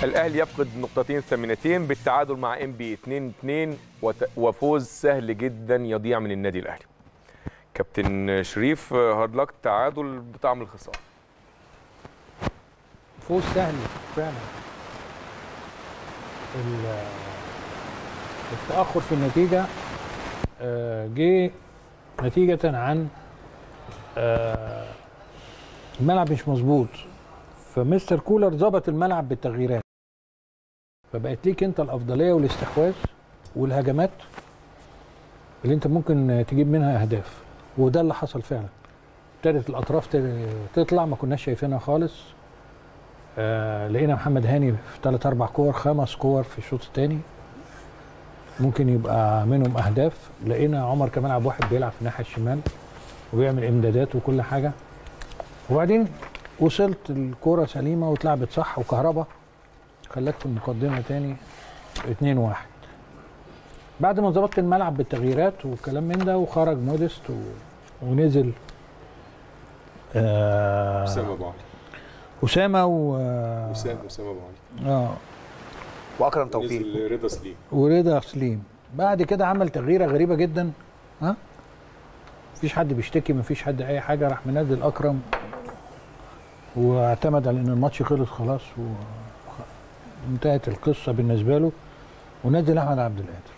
الاهلي يفقد نقطتين ثمينتين بالتعادل مع ام بي 2 2 وفوز سهل جدا يضيع من النادي الاهلي كابتن شريف هارد لك تعادل بطعم الخساره فوز سهل فعلا ال- التأخر في النتيجة آه، جه نتيجة عن آه، الملعب مش مظبوط فمستر كولر ظبط الملعب بالتغييرات فبقت ليك انت الافضليه والاستحواذ والهجمات اللي انت ممكن تجيب منها اهداف وده اللي حصل فعلا ابتدت الاطراف ت- تطلع ما كناش شايفينها خالص آه لقينا محمد هاني في ثلاث اربع كور خمس كور في الشوط الثاني ممكن يبقى منهم اهداف لقينا عمر كمال عبد الواحد بيلعب في الناحيه الشمال وبيعمل امدادات وكل حاجه وبعدين وصلت الكرة سليمة واتلعبت صح وكهربا خلاك في المقدمة تاني 2 1 بعد ما ظبطت الملعب بالتغييرات والكلام من ده وخرج موديست و... ونزل آه اسامه ابو علي أسامة و اسامه اسامه ابو علي اه واكرم توفيق نزل رضا سليم ورضا سليم بعد كده عمل تغييره غريبه جدا ها مفيش حد بيشتكي مفيش حد اي حاجه راح منزل اكرم واعتمد على ان الماتش خلص خلاص وانتهت القصه بالنسبه له ونزل احمد عبد القادر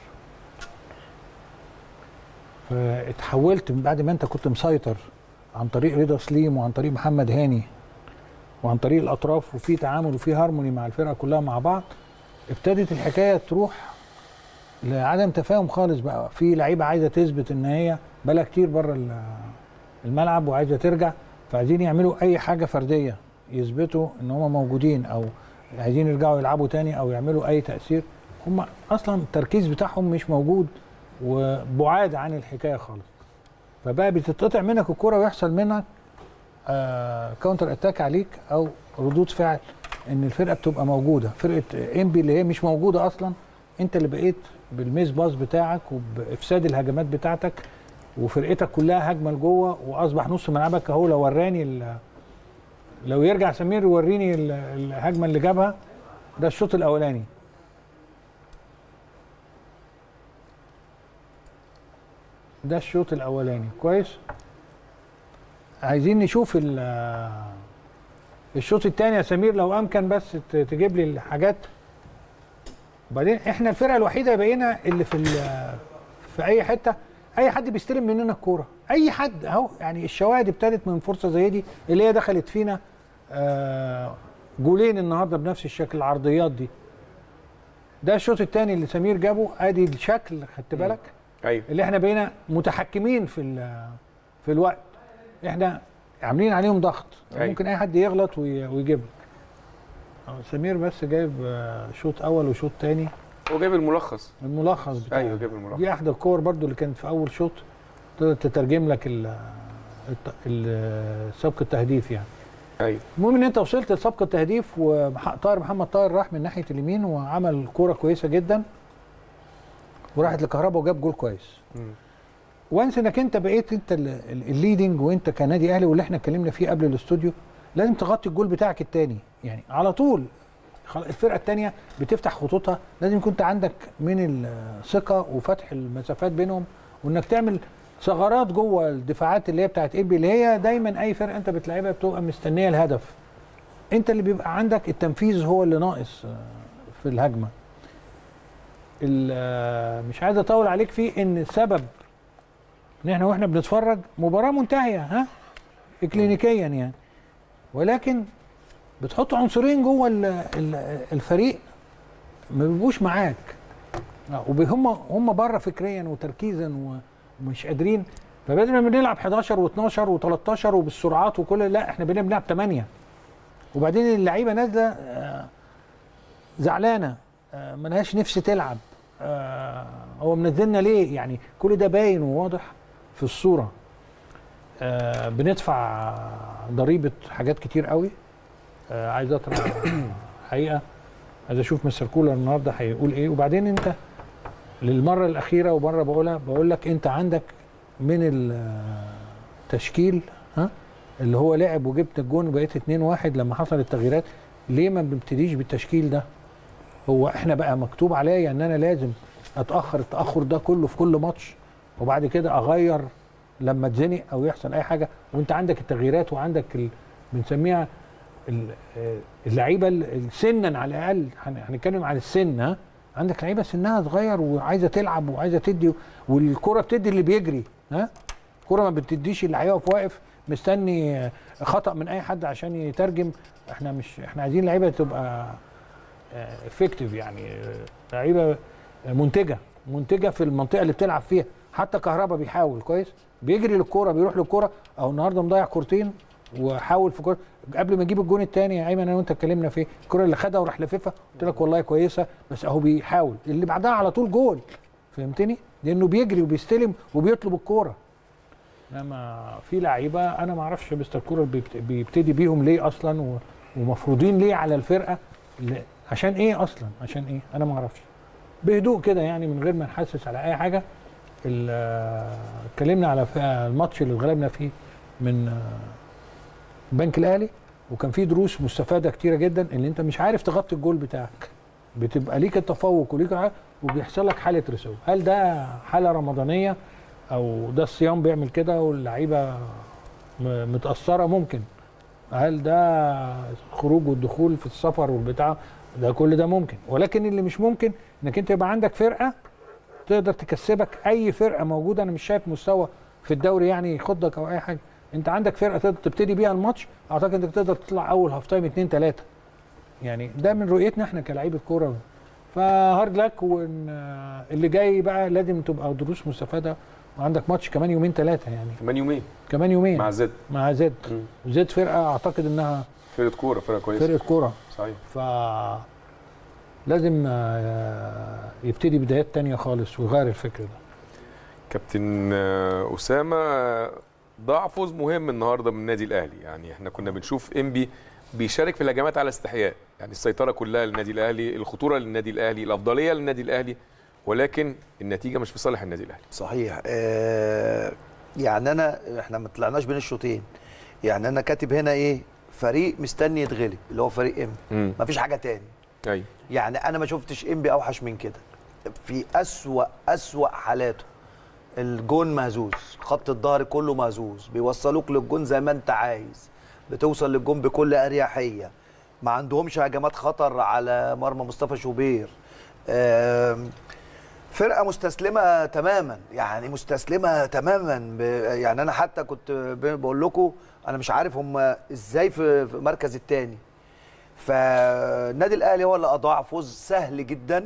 فاتحولت من بعد ما انت كنت مسيطر عن طريق رضا سليم وعن طريق محمد هاني وعن طريق الاطراف وفي تعامل وفي هارموني مع الفرقه كلها مع بعض ابتدت الحكايه تروح لعدم تفاهم خالص بقى في لعيبه عايزه تثبت ان هي بقى كتير بره ال- الملعب وعايزه ترجع فعايزين يعملوا اي حاجه فرديه يثبتوا ان هم موجودين او عايزين يرجعوا يلعبوا تاني او يعملوا اي تاثير هم اصلا التركيز بتاعهم مش موجود وبعاد عن الحكايه خالص فبقى بتتقطع منك الكرة ويحصل منك آه كاونتر اتاك عليك او ردود فعل ان الفرقه بتبقى موجوده فرقه انبي اللي هي مش موجوده اصلا انت اللي بقيت بالميس باص بتاعك وبافساد الهجمات بتاعتك وفرقتك كلها هجمه لجوه واصبح نص ملعبك اهو لو وراني ال- لو يرجع سمير يوريني ال- الهجمه اللي جابها ده الشوط الاولاني ده الشوط الاولاني كويس عايزين نشوف ال- الشوط الثاني يا سمير لو امكن بس ت- تجيب لي الحاجات وبعدين احنا الفرقه الوحيده بقينا اللي في ال- في اي حته اي حد بيستلم مننا الكوره اي حد اهو يعني الشواهد ابتدت من فرصه زي دي اللي هي دخلت فينا آه، جولين النهارده بنفس الشكل العرضيات دي ده الشوط الثاني اللي سمير جابه ادي الشكل خدت بالك ايوه اللي احنا بقينا متحكمين في ال- في الوقت احنا عاملين عليهم ضغط أيوة. ممكن اي حد يغلط وي- ويجيب لك أهو سمير بس جايب آه، شوط اول وشوط تاني هو جايب الملخص الملخص بتاعه ايوه جايب الملخص دي احدى الكور برضو اللي كانت في اول شوط تقدر تترجم لك ال- الت- ال- سبق التهديف يعني ايوه المهم ان انت وصلت لسبق التهديف وطاهر محمد طاهر راح من ناحيه اليمين وعمل كوره كويسه جدا وراحت لكهربا وجاب جول كويس مم. وانس انك انت بقيت انت ال- ال- الليدنج وانت كنادي اهلي واللي احنا اتكلمنا فيه قبل الاستوديو لازم تغطي الجول بتاعك الثاني يعني على طول خل- الفرقه الثانيه بتفتح خطوطها لازم يكون انت عندك من الثقه وفتح المسافات بينهم وانك تعمل ثغرات جوه الدفاعات اللي هي بتاعت ايبي اللي هي دايما اي فرقه انت بتلعبها بتبقى مستنيه الهدف انت اللي بيبقى عندك التنفيذ هو اللي ناقص آه، في الهجمه ال- آه، مش عايز اطول عليك فيه ان السبب ان احنا واحنا بنتفرج مباراه منتهيه ها اكلينيكيا يعني ولكن بتحط عنصرين جوه ال- ال- الفريق ما بيبقوش معاك وهم هم بره فكريا وتركيزا و- ومش قادرين فبدل ما بنلعب 11 و12 و13 وبالسرعات وكل لا احنا بقينا بنلعب 8 وبعدين اللعيبه نازله آه، زعلانه آه، ملهاش نفس تلعب آه، هو منزلنا ليه يعني كل ده باين وواضح في الصوره آه، بندفع ضريبه حاجات كتير قوي آه، عايز اطلع حقيقه عايز اشوف مستر كولر النهارده هيقول ايه وبعدين انت للمره الاخيره ومره بقولها بقول لك انت عندك من التشكيل ها اللي هو لعب وجبت الجون وبقيت 2 1 لما حصل التغييرات ليه ما بنبتديش بالتشكيل ده هو احنا بقى مكتوب عليا ان انا لازم اتاخر التاخر ده كله في كل ماتش وبعد كده اغير لما اتزنق او يحصل اي حاجه وانت عندك التغييرات وعندك ال... بنسميها ال- آه، اللعيبه ال- سنا على الاقل هن- هنتكلم عن السن ها عندك لعيبه سنها صغير وعايزه تلعب وعايزه تدي والكره بتدي اللي بيجري ها الكره ما بتديش اللي هيقف واقف مستني آه، خطا من اي حد عشان يترجم احنا مش احنا عايزين لعيبه تبقى افكتيف يعني آه، لعيبه منتجه منتجه في المنطقه اللي بتلعب فيها حتى كهربا بيحاول كويس بيجري للكوره بيروح للكوره او النهارده مضيع كورتين وحاول في كوره قبل ما يجيب الجون الثاني يا ايمن انا وانت اتكلمنا فيه الكوره اللي خدها وراح لففها قلت لك والله كويسه بس اهو بيحاول اللي بعدها على طول جول فهمتني لانه بيجري وبيستلم وبيطلب الكوره انما في لعيبه انا ما اعرفش مستر كوره بيبت- بيبتدي بيهم ليه اصلا و- ومفروضين ليه على الفرقه ل- عشان ايه اصلا عشان ايه انا ما اعرفش بهدوء كده يعني من غير ما نحسس على اي حاجه ال- آه، اتكلمنا على ف- الماتش اللي اتغلبنا فيه من آه، البنك الاهلي وكان فيه دروس مستفاده كتيره جدا ان انت مش عارف تغطي الجول بتاعك بتبقى ليك التفوق وليك ع- وبيحصل لك حاله رسوب هل ده حاله رمضانيه او ده الصيام بيعمل كده واللعيبه م- متاثره ممكن هل ده خروج والدخول في السفر والبتاع ده كل ده ممكن ولكن اللي مش ممكن انك انت يبقى عندك فرقه تقدر تكسبك اي فرقه موجوده انا مش شايف مستوى في الدوري يعني يخضك او اي حاجه انت عندك فرقه تقدر تبتدي بيها الماتش اعتقد انك تقدر تطلع اول هاف تايم 2 3 يعني ده من رؤيتنا احنا كلاعيبه كوره فهارد لك وان اللي جاي بقى لازم تبقى دروس مستفاده وعندك ماتش كمان يومين ثلاثه يعني كمان يومين كمان يومين مع زد مع زد مم. وزد فرقه اعتقد انها فرقه كوره فرقه كويسه فرقه كوره صحيح ف لازم آه، يبتدي بدايات تانية خالص ويغير الفكر ده كابتن آه، اسامه آه، ضاع فوز مهم النهارده من النادي الاهلي يعني احنا كنا بنشوف انبي بيشارك في الهجمات على استحياء يعني السيطره كلها للنادي الاهلي الخطوره للنادي الاهلي الافضليه للنادي الاهلي ولكن النتيجه مش في صالح النادي الاهلي صحيح آه يعني انا احنا ما طلعناش بين الشوطين يعني انا كاتب هنا ايه فريق مستني يتغلب اللي هو فريق ام امم مفيش حاجه تاني ايوه يعني انا ما شفتش انبي اوحش من كده في اسوا اسوا حالاته الجون مهزوز خط الظهر كله مهزوز بيوصلوك للجون زي ما انت عايز بتوصل للجون بكل اريحيه ما عندهمش هجمات خطر على مرمى مصطفى شوبير آم، فرقه مستسلمه تماما يعني مستسلمه تماما ب- يعني انا حتى كنت ب- بقول لكم انا مش عارف هم ازاي في في المركز الثاني فالنادي الاهلي هو اللي اضاع فوز سهل جدا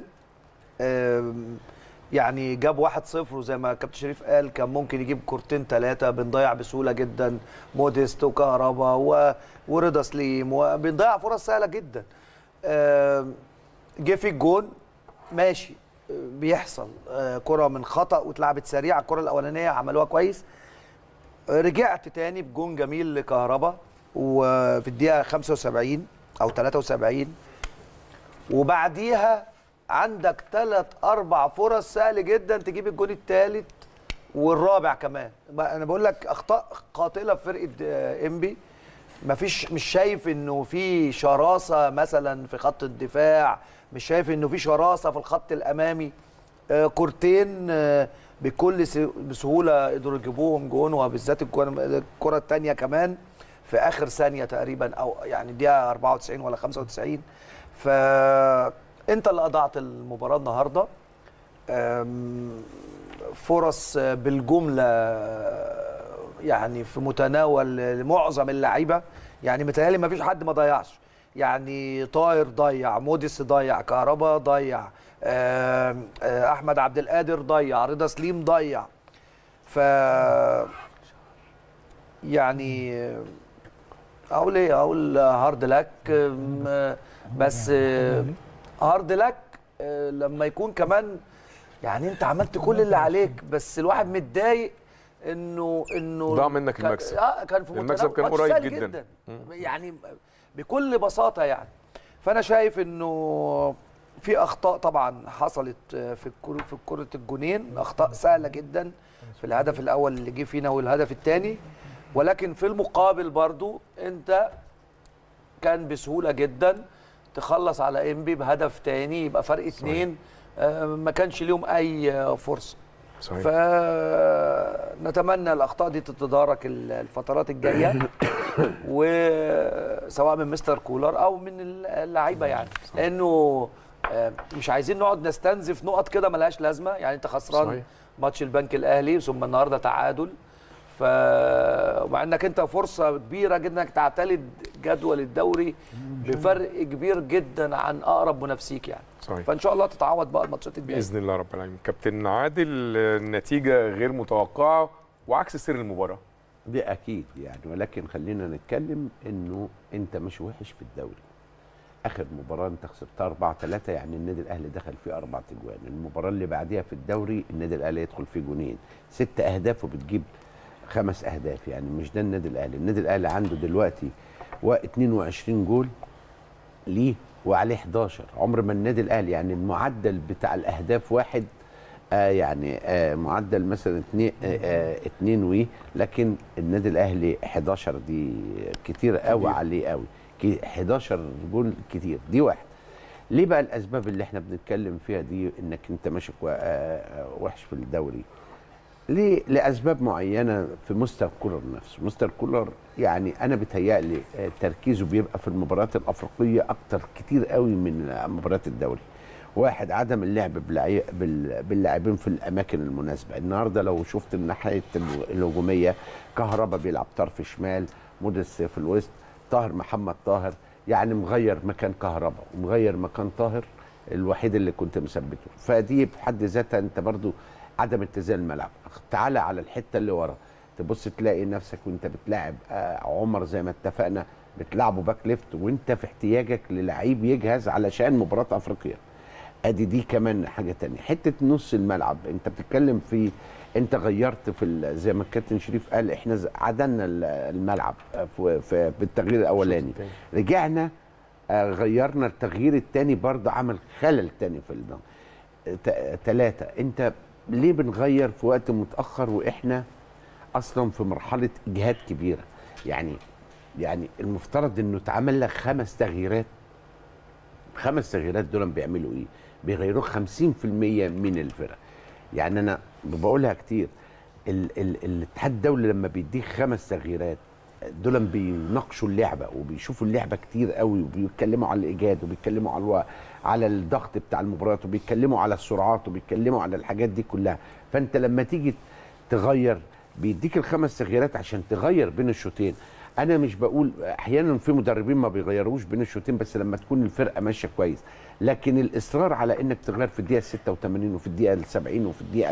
آم، يعني جاب 1-0 وزي ما كابتن شريف قال كان ممكن يجيب كورتين ثلاثه بنضيع بسهوله جدا موديست وكهربا و... ورضا سليم وبنضيع فرص سهله جدا آم، جه في الجون ماشي آه، بيحصل آه، كره من خطا واتلعبت سريعه الكره الاولانيه عملوها كويس آه، رجعت تاني بجون جميل لكهربا وفي الدقيقه 75 او 73 وبعديها عندك ثلاث اربع فرص سهل جدا تجيب الجون الثالث والرابع كمان ما انا بقول لك اخطاء قاتله في فرقه آه، انبي مفيش مش شايف انه في شراسه مثلا في خط الدفاع مش شايف انه في شراسه في الخط الامامي آه، كورتين آه، بكل س- بسهوله قدروا يجيبوهم جون وبالذات الجون- الكره الثانيه كمان في اخر ثانيه تقريبا او يعني دقيقه 94 ولا 95 فانت اللي اضعت المباراه النهارده أم، فرص بالجمله يعني في متناول معظم اللعيبه يعني متهيألي ما فيش حد ما ضيعش يعني طاهر ضيع موديس ضيع كهربا ضيع آم، آه، احمد عبد القادر ضيع رضا سليم ضيع ف يعني آه، اقول ايه اقول هارد لك آم، بس آه، هارد لك آه، لما يكون كمان يعني انت عملت كل اللي عليك بس الواحد متضايق انه انه ضاع منك كان- المكسب. اه كان في المكسب متناول- كان ماتش قريب سهل جدا. يعني بكل بساطه يعني فانا شايف انه في اخطاء طبعا حصلت في الكرة في كرة الجونين اخطاء سهله جدا في الهدف الاول اللي جه فينا والهدف الثاني ولكن في المقابل برضو انت كان بسهوله جدا تخلص على انبي بهدف تاني يبقى فرق اتنين آه، ما كانش ليهم اي آه، فرصه صحيح فنتمنى الاخطاء دي تتدارك ال- الفترات الجايه وسواء من مستر كولر او من اللعيبه يعني لانه آه، مش عايزين نقعد نستنزف نقط كده ملهاش لازمه يعني انت خسران صحيح. ماتش البنك الاهلي ثم النهارده تعادل ف ومع انك انت فرصه كبيره جدا انك تعتلي جدول الدوري بفرق كبير جدا عن اقرب منافسيك يعني صحيح فان شاء الله تتعوض بقى الماتشات الجايه باذن الله رب العالمين كابتن عادل النتيجه غير متوقعه وعكس سر المباراه دي اكيد يعني ولكن خلينا نتكلم انه انت مش وحش في الدوري اخر مباراه انت خسرتها 4 3 يعني النادي الاهلي دخل فيه اربع اجوان المباراه اللي بعديها في الدوري النادي الاهلي يدخل فيه جونين ست اهداف وبتجيب خمس اهداف يعني مش ده النادي الاهلي النادي الاهلي عنده دلوقتي و 22 جول ليه وعليه 11 عمر ما النادي الاهلي يعني المعدل بتاع الاهداف واحد آه يعني آه معدل مثلا اتنين آه آه اتنين وي لكن النادي الاهلي 11 دي كتير قوي عليه قوي كي- 11 جول كتير دي واحد ليه بقى الاسباب اللي احنا بنتكلم فيها دي انك انت ماشي كوا- آه، آه، وحش في الدوري ليه لاسباب معينه في مستر كولر نفسه مستر كولر يعني انا بتهيألي آه، تركيزه بيبقى في المباريات الافريقيه اكتر كتير قوي من آه، مباريات الدوري واحد عدم اللعب باللعي- بال- باللاعبين في الاماكن المناسبه النهارده لو شفت الناحيه الو- الهجوميه كهربا بيلعب طرف شمال موديس في الوسط طاهر محمد طاهر يعني مغير مكان كهربا ومغير مكان طاهر الوحيد اللي كنت مثبته فدي بحد ذاتها انت برضو عدم اتزان الملعب تعالى على الحته اللي ورا تبص تلاقي نفسك وانت بتلاعب آه، عمر زي ما اتفقنا بتلعبه باك ليفت وانت في احتياجك للعيب يجهز علشان مباراه افريقيا ادي دي كمان حاجه تانية حته نص الملعب انت بتتكلم في انت غيرت في ال- زي ما الكابتن شريف قال احنا ز- عدلنا ال- الملعب آه، في, في بالتغيير الاولاني التاني. رجعنا آه، غيرنا التغيير الثاني برضه عمل خلل تاني في النظام ثلاثة انت ليه بنغير في وقت متأخر واحنا اصلا في مرحلة اجهاد كبيرة يعني يعني المفترض انه اتعمل لك خمس تغييرات خمس تغييرات دول بيعملوا ايه بيغيروا 50% من الفرق يعني انا بقولها كتير ال ال الاتحاد الدولي لما بيديك خمس تغييرات دول بيناقشوا اللعبه وبيشوفوا اللعبه كتير قوي وبيتكلموا على الايجاد وبيتكلموا على الو... على الضغط بتاع المباريات وبيتكلموا على السرعات وبيتكلموا على الحاجات دي كلها فانت لما تيجي تغير بيديك الخمس تغييرات عشان تغير بين الشوطين انا مش بقول احيانا في مدربين ما بيغيروش بين الشوطين بس لما تكون الفرقه ماشيه كويس لكن الاصرار على انك تغير في الدقيقه 86 وفي الدقيقه 70 وفي الدقيقه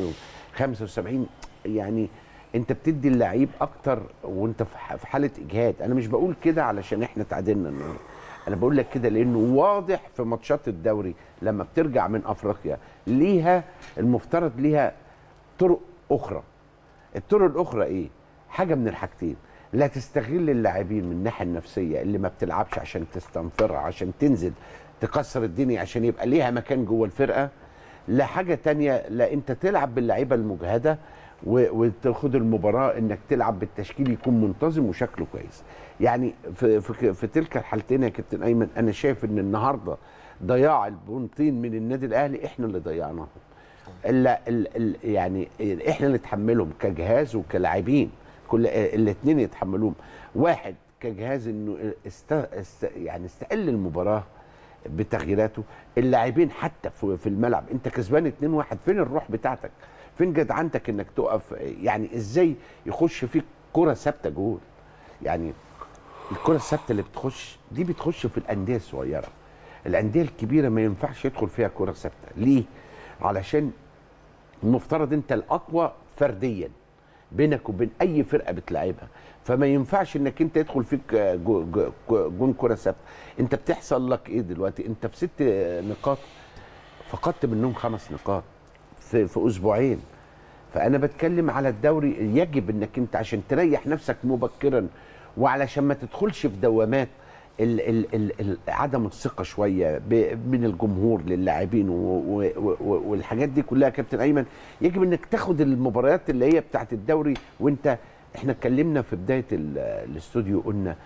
75 يعني انت بتدي اللعيب اكتر وانت في ح- في حاله اجهاد انا مش بقول كده علشان احنا تعادلنا النهارده انا بقول لك كده لانه واضح في ماتشات الدوري لما بترجع من افريقيا ليها المفترض ليها طرق اخرى الطرق الاخرى ايه حاجه من الحاجتين لا تستغل اللاعبين من الناحيه النفسيه اللي ما بتلعبش عشان تستنفرها عشان تنزل تكسر الدنيا عشان يبقى ليها مكان جوه الفرقه لا حاجه تانية لا انت تلعب باللعيبه المجهده و- وتاخد المباراه انك تلعب بالتشكيل يكون منتظم وشكله كويس يعني في في, في تلك الحالتين يا كابتن ايمن انا شايف ان النهارده ضياع البونتين من النادي الاهلي احنا اللي ضيعناهم الا ال ال يعني احنا اللي نتحملهم كجهاز وكلاعبين كل الاثنين يتحملوهم واحد كجهاز انه است است يعني استقل المباراه بتغييراته اللاعبين حتى في في الملعب انت كسبان 2-1 فين الروح بتاعتك فين جدعنتك انك تقف يعني ازاي يخش فيك كره ثابته جول يعني الكره الثابته اللي بتخش دي بتخش في الانديه الصغيره الانديه الكبيره ما ينفعش يدخل فيها كره ثابته ليه علشان المفترض انت الاقوى فرديا بينك وبين اي فرقه بتلعبها فما ينفعش انك انت يدخل فيك جو- جو- جو- جون كره ثابته انت بتحصل لك ايه دلوقتي انت في ست نقاط فقدت منهم خمس نقاط في, في اسبوعين فانا بتكلم على الدوري يجب انك انت عشان تريح نفسك مبكرا وعلشان ما تدخلش في دوامات ال ال ال ال عدم الثقه شويه ب- من الجمهور للاعبين و- و- و- والحاجات دي كلها يا كابتن ايمن يجب انك تاخد المباريات اللي هي بتاعت الدوري وانت احنا اتكلمنا في بدايه ال- الاستوديو قلنا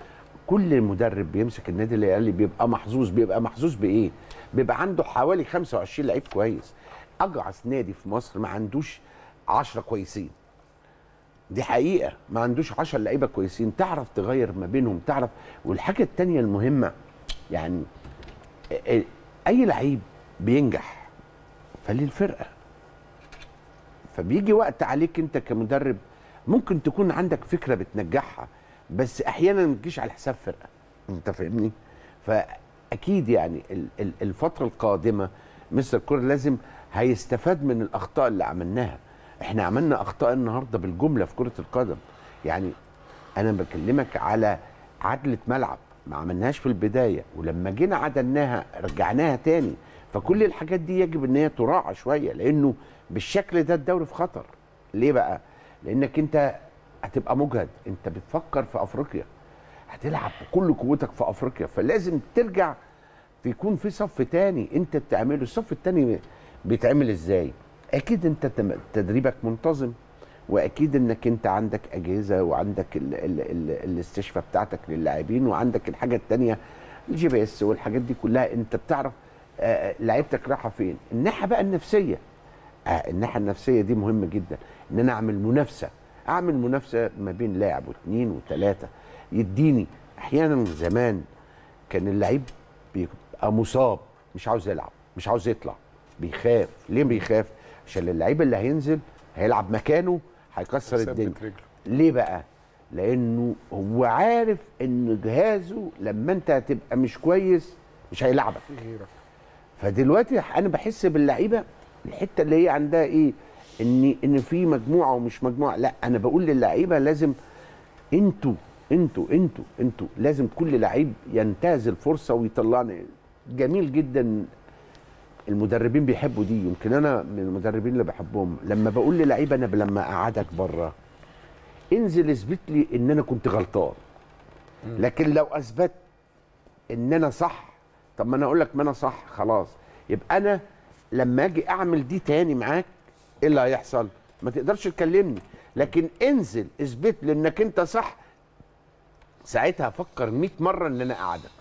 كل مدرب بيمسك النادي الاهلي بيبقى محظوظ بيبقى محظوظ بايه بيبقى عنده حوالي 25 لعيب كويس اجعص نادي في مصر ما عندوش 10 كويسين دي حقيقه ما عندوش 10 لعيبه كويسين تعرف تغير ما بينهم تعرف والحاجه التانية المهمه يعني ا- اي لعيب بينجح فللفرقه فبيجي وقت عليك انت كمدرب ممكن تكون عندك فكره بتنجحها بس احيانا ما تجيش على حساب فرقه انت فاهمني فاكيد يعني ال- ال- الفتره القادمه مستر كور لازم هيستفاد من الاخطاء اللي عملناها احنا عملنا اخطاء النهارده بالجمله في كره القدم يعني انا بكلمك على عدله ملعب ما عملناهاش في البدايه ولما جينا عدلناها رجعناها تاني فكل الحاجات دي يجب ان هي تراعى شويه لانه بالشكل ده الدوري في خطر ليه بقى لانك انت هتبقى مجهد انت بتفكر في افريقيا هتلعب بكل قوتك في افريقيا فلازم ترجع يكون في صف تاني انت بتعمله الصف التاني بيتعمل ازاي اكيد انت تم- تدريبك منتظم واكيد انك انت عندك اجهزه وعندك ال ال ال الاستشفاء بتاعتك للاعبين وعندك الحاجه التانيه الجي بي اس والحاجات دي كلها انت بتعرف آه، لعيبتك رايحه فين الناحيه بقى النفسيه آه، الناحيه النفسيه دي مهمه جدا ان انا اعمل منافسه اعمل منافسه ما بين لاعب واثنين وثلاثه يديني احيانا زمان كان اللعيب بيبقى مصاب مش عاوز يلعب مش عاوز يطلع بيخاف ليه بيخاف عشان اللعيب اللي هينزل هيلعب مكانه هيكسر ثبت الدنيا رجله. ليه بقى لانه هو عارف ان جهازه لما انت هتبقى مش كويس مش هيلعبك فدلوقتي انا بحس باللعيبه الحته اللي هي عندها ايه ان ان في مجموعه ومش مجموعه لا انا بقول للعيبه لازم انتوا انتوا انتوا انتوا لازم كل لعيب ينتهز الفرصه ويطلعني جميل جدا المدربين بيحبوا دي يمكن انا من المدربين اللي بحبهم لما بقول للعيبه انا لما اقعدك بره انزل اثبت لي ان انا كنت غلطان لكن لو اثبت ان انا صح طب ما انا اقول لك ما انا صح خلاص يبقى انا لما اجي اعمل دي تاني معاك ايه اللي هيحصل ما تقدرش تكلمني لكن انزل اثبت لي انك انت صح ساعتها افكر 100 مره ان انا اقعدك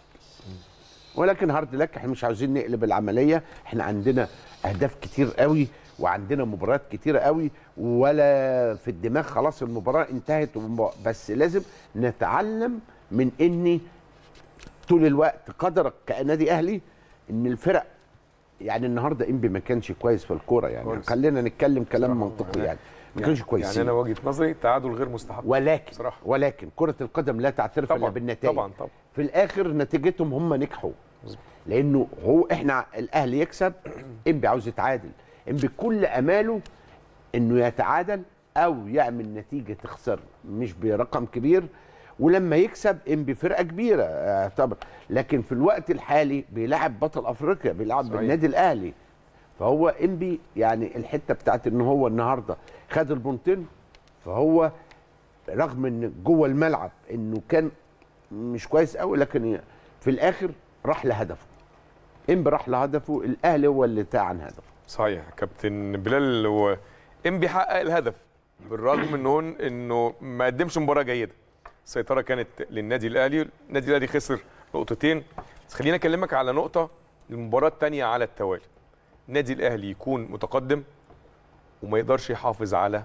ولكن هارد لك احنا مش عاوزين نقلب العمليه احنا عندنا اهداف كتير قوي وعندنا مباريات كتيره قوي ولا في الدماغ خلاص المباراه انتهت ومب- بس لازم نتعلم من اني طول الوقت قدرك كنادي اهلي ان الفرق يعني النهارده انبي ما كانش كويس في الكوره يعني كويس. خلينا نتكلم كلام بصراحة منطقي يعني- يعني ما كانش كويسين يعني انا وجهه نظري تعادل غير مستحب ولكن بصراحة. ولكن كرة القدم لا تعترف الا طبعا بالنتائج طبعا طبعا في الاخر نتيجتهم هم نجحوا مظبوط. لانه هو احنا الاهلي يكسب انبي عاوز يتعادل انبي كل اماله انه يتعادل او يعمل نتيجه تخسر مش برقم كبير ولما يكسب انبي فرقه كبيره يعتبر لكن في الوقت الحالي بيلعب بطل افريقيا بيلعب صحيح. بالنادي الاهلي فهو انبي يعني الحته بتاعت ان هو النهارده خد البونتين فهو رغم ان جوه الملعب انه كان مش كويس قوي لكن في الاخر راح لهدفه انبي راح لهدفه الاهلي هو اللي تاه عن هدفه صحيح كابتن بلال هو انبي حقق الهدف بالرغم ان هو انه ما قدمش مباراه جيده السيطره كانت للنادي الاهلي النادي الاهلي خسر نقطتين بس خليني اكلمك على نقطه المباراه الثانيه على التوالي النادي الاهلي يكون متقدم وما يقدرش يحافظ على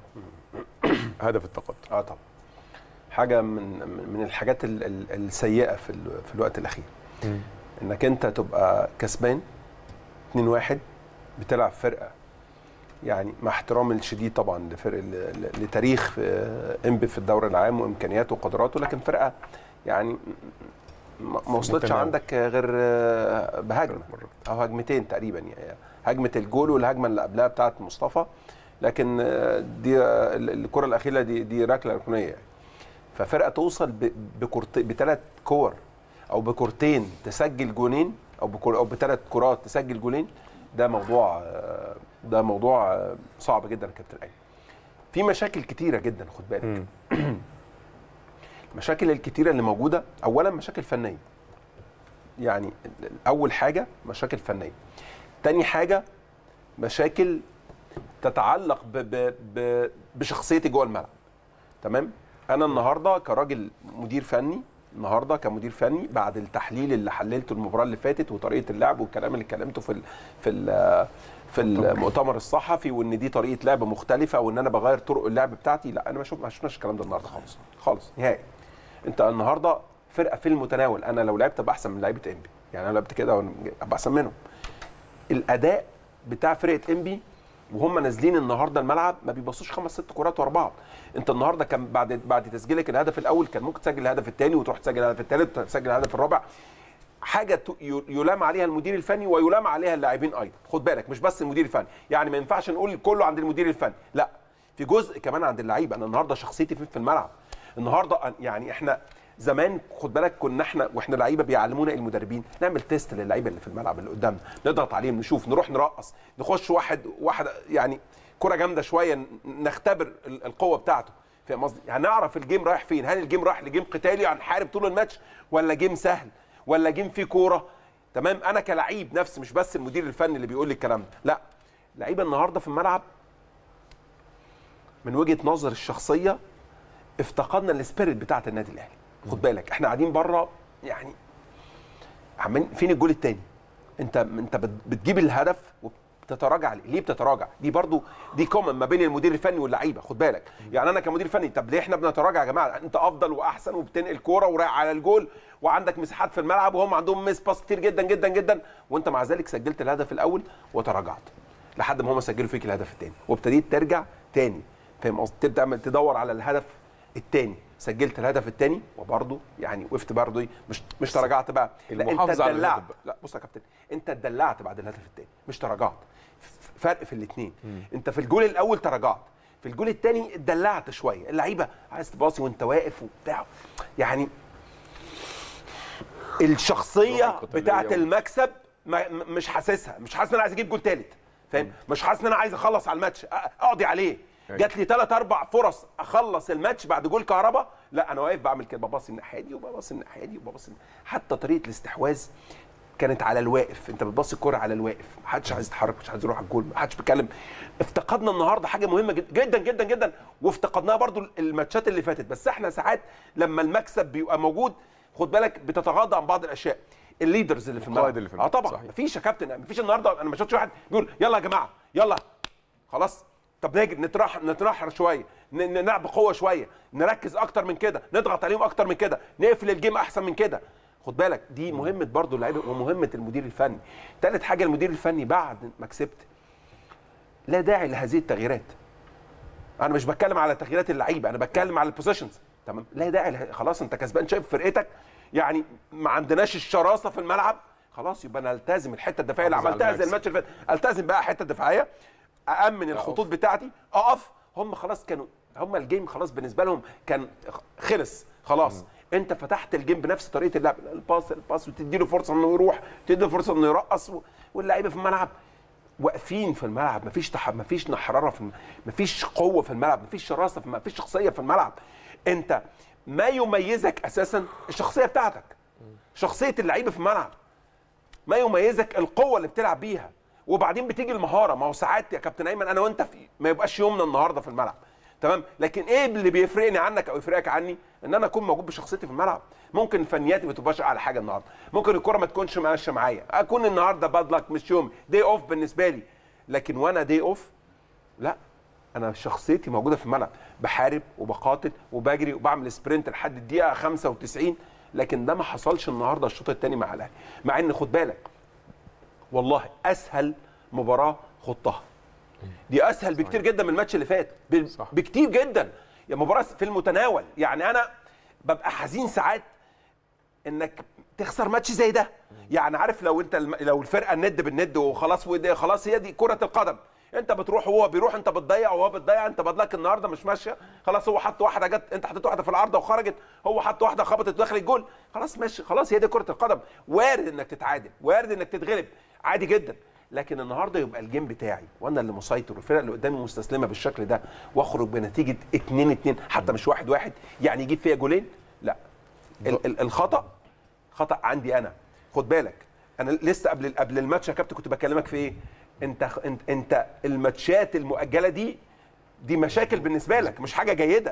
هدف التقدم اه طبعا حاجه من من الحاجات ال- ال- السيئه في ال- في الوقت الاخير انك انت تبقى كسبان 2-1 بتلعب فرقه يعني مع احترامي الشديد طبعا لفرق ل- ل- لتاريخ آه، انبي في الدوري العام وامكانياته وقدراته لكن فرقه يعني ما ما وصلتش متناول. عندك غير آه، بهجمه او هجمتين تقريبا يعني هجمه الجول والهجمه اللي قبلها بتاعه مصطفى لكن آه، دي آه، الكره الاخيره دي دي ركله ركنيه يعني ففرقه توصل ب- بكورت بثلاث كور او بكورتين تسجل جونين او بكور او بثلاث كرات تسجل جولين ده موضوع آه، ده موضوع آه، صعب جدا يا كابتن ايمن في مشاكل كتيره جدا خد بالك مم. المشاكل الكتيره اللي موجوده اولا مشاكل فنيه يعني ال- اول حاجه مشاكل فنيه تاني حاجه مشاكل تتعلق ب ب ب بشخصيتي جوه الملعب تمام انا النهارده كراجل مدير فني النهارده كمدير فني بعد التحليل اللي حللته المباراه اللي فاتت وطريقه اللعب والكلام اللي اتكلمته في ال في ال في المؤتمر الصحفي وان دي طريقه لعب مختلفه وان انا بغير طرق اللعب بتاعتي لا انا ما شوف ما شفناش الكلام ده النهارده خالص خالص نهائي انت النهارده فرقه في المتناول انا لو لعبت ابقى احسن من لعيبه انبي يعني انا لو لعبت كده ابقى احسن منهم الاداء بتاع فرقه انبي وهم نازلين النهارده الملعب ما بيبصوش خمس ست كرات ورا بعض انت النهارده كان بعد بعد تسجيلك الهدف الاول كان ممكن تسجل الهدف الثاني وتروح تسجل الهدف الثالث وتسجل الهدف الرابع حاجه ت- ي- يلام عليها المدير الفني ويلام عليها اللاعبين ايضا خد بالك مش بس المدير الفني يعني ما ينفعش نقول كله عند المدير الفني لا في جزء كمان عند اللعيبه انا النهارده شخصيتي فين في الملعب النهارده أن- يعني احنا زمان خد بالك كنا احنا واحنا لعيبه بيعلمونا المدربين نعمل تيست للعيبه اللي في الملعب اللي قدامنا نضغط عليهم نشوف نروح نرقص نخش واحد واحد يعني كره جامده شويه ن- نختبر ال- القوه بتاعته فاهم قصدي؟ هنعرف الجيم رايح فين، هل الجيم رايح لجيم قتالي هنحارب طول الماتش ولا جيم سهل ولا جيم فيه كوره تمام انا كلعيب نفسي مش بس المدير الفني اللي بيقول لي الكلام ده لا لعيبه النهارده في الملعب من وجهه نظر الشخصيه افتقدنا السبيريت بتاعه النادي الاهلي خد بالك احنا قاعدين بره يعني عمالين فين الجول الثاني انت انت بت- بتجيب الهدف وبتتراجع عليه. ليه بتتراجع دي برضو دي كومن ما بين المدير الفني واللعيبه خد بالك يعني انا كمدير فني طب ليه احنا بنتراجع يا جماعه انت افضل واحسن وبتنقل كوره ورايح على الجول وعندك مساحات في الملعب وهم عندهم ميس باس كتير جدا جدا جدا وانت مع ذلك سجلت الهدف الاول وتراجعت لحد ما هم سجلوا فيك الهدف الثاني وابتديت ترجع تاني فاهم قصدي تبدا تعمل- تدور على الهدف الثاني سجلت الهدف الثاني وبرضه يعني وقفت برضه إيه، مش مش تراجعت بقى لا انت المحافظة على اتدلعت الهدف بقى. لا بص يا كابتن انت اتدلعت بعد الهدف الثاني مش تراجعت ف- فرق في الاثنين انت في الجول الاول تراجعت في الجول الثاني اتدلعت شويه اللعيبه عايز تباصي وانت واقف وبتاع يعني الشخصيه روح القتالية بتاعه و- المكسب ما م- مش حاسسها مش حاسس ان انا عايز اجيب جول ثالث فاهم مش حاسس ان انا عايز اخلص على الماتش أ- اقضي عليه أيوة. جات لي ثلاث اربع فرص اخلص الماتش بعد جول كهربا لا انا واقف بعمل كده بباصي الناحيه دي وبباصي الناحيه دي وبباصي حتى طريقه الاستحواذ كانت على الواقف انت بتبص الكوره على الواقف محدش عايز يتحرك مش عايز يروح على الجول محدش بيتكلم افتقدنا النهارده حاجه مهمه جد- جدا جدا جدا وافتقدناها برضو الماتشات اللي فاتت بس احنا ساعات لما المكسب بيبقى موجود خد بالك بتتغاضى عن بعض الاشياء الليدرز اللي في الملعب القائد اللي في اه الملعب، طبعا صحيح. مفيش يا كابتن مفيش النهارده انا ما شفتش واحد بيقول يلا يا جماعه يلا خلاص طب نجري نترح نترحر شويه ن- ن- نلعب بقوه شويه نركز اكتر من كده نضغط عليهم اكتر من كده نقفل الجيم احسن من كده خد بالك دي مهمه برضو اللعيبه ومهمه المدير الفني ثالث حاجه المدير الفني بعد ما كسبت لا داعي لهذه التغييرات انا مش بتكلم على تغييرات اللعيبه انا بتكلم على البوزيشنز تمام لا داعي له- خلاص انت كسبان شايف فرقتك يعني ما عندناش الشراسه في الملعب خلاص يبقى انا التزم الحته الدفاعيه اللي حافظ على عملتها زي المكسب. الماتش اللي فات التزم بقى حته دفاعيه أأمن الخطوط بتاعتي أقف هم خلاص كانوا هم الجيم خلاص بالنسبة لهم كان خلص خلاص انت فتحت الجيم بنفس طريقه اللعب الباس الباس وتدي له فرصه انه يروح تدي له فرصه انه يرقص و- واللعيبه في الملعب واقفين في الملعب مفيش تح... مفيش نحرره في الم... مفيش قوه في الملعب مفيش شراسه في... مفيش شخصيه في الملعب انت ما يميزك اساسا الشخصيه بتاعتك شخصيه اللعيبه في الملعب ما يميزك القوه اللي بتلعب بيها وبعدين بتيجي المهاره ما هو ساعات يا كابتن ايمن انا وانت في ما يبقاش يومنا النهارده في الملعب تمام لكن ايه اللي بيفرقني عنك او يفرقك عني ان انا اكون موجود بشخصيتي في الملعب ممكن فنياتي ما تبقاش اعلى حاجه النهارده ممكن الكره ما تكونش ماشيه معايا اكون النهارده باد لك مش يوم دي اوف بالنسبه لي لكن وانا دي اوف لا انا شخصيتي موجوده في الملعب بحارب وبقاتل وبجري وبعمل سبرنت لحد الدقيقه 95 لكن ده ما حصلش النهارده الشوط الثاني مع الاهلي مع ان خد بالك والله اسهل مباراه خضتها دي اسهل بكتير جدا من الماتش اللي فات ب- صح. بكتير جدا يا مباراه في المتناول يعني انا ببقى حزين ساعات انك تخسر ماتش زي ده يعني عارف لو انت الم... لو الفرقه الند بالند وخلاص ودي خلاص هي دي كره القدم انت بتروح وهو بيروح انت بتضيع وهو بتضيع انت بدلك النهارده مش ماشيه خلاص هو حط واحده جت انت حطيت واحده في العارضه وخرجت هو حط واحده خبطت داخل الجول خلاص ماشي خلاص هي دي كره القدم وارد انك تتعادل وارد انك تتغلب عادي جدا لكن النهارده يبقى الجيم بتاعي وانا اللي مسيطر والفرقه اللي قدامي مستسلمه بالشكل ده واخرج بنتيجه 2 2 حتى مش 1 1 يعني يجيب فيها جولين لا ال- ال- الخطا خطا عندي انا خد بالك انا لسه قبل قبل الماتش يا كابتن كنت بكلمك في ايه انت انت انت الماتشات المؤجله دي دي مشاكل بالنسبه لك مش حاجه جيده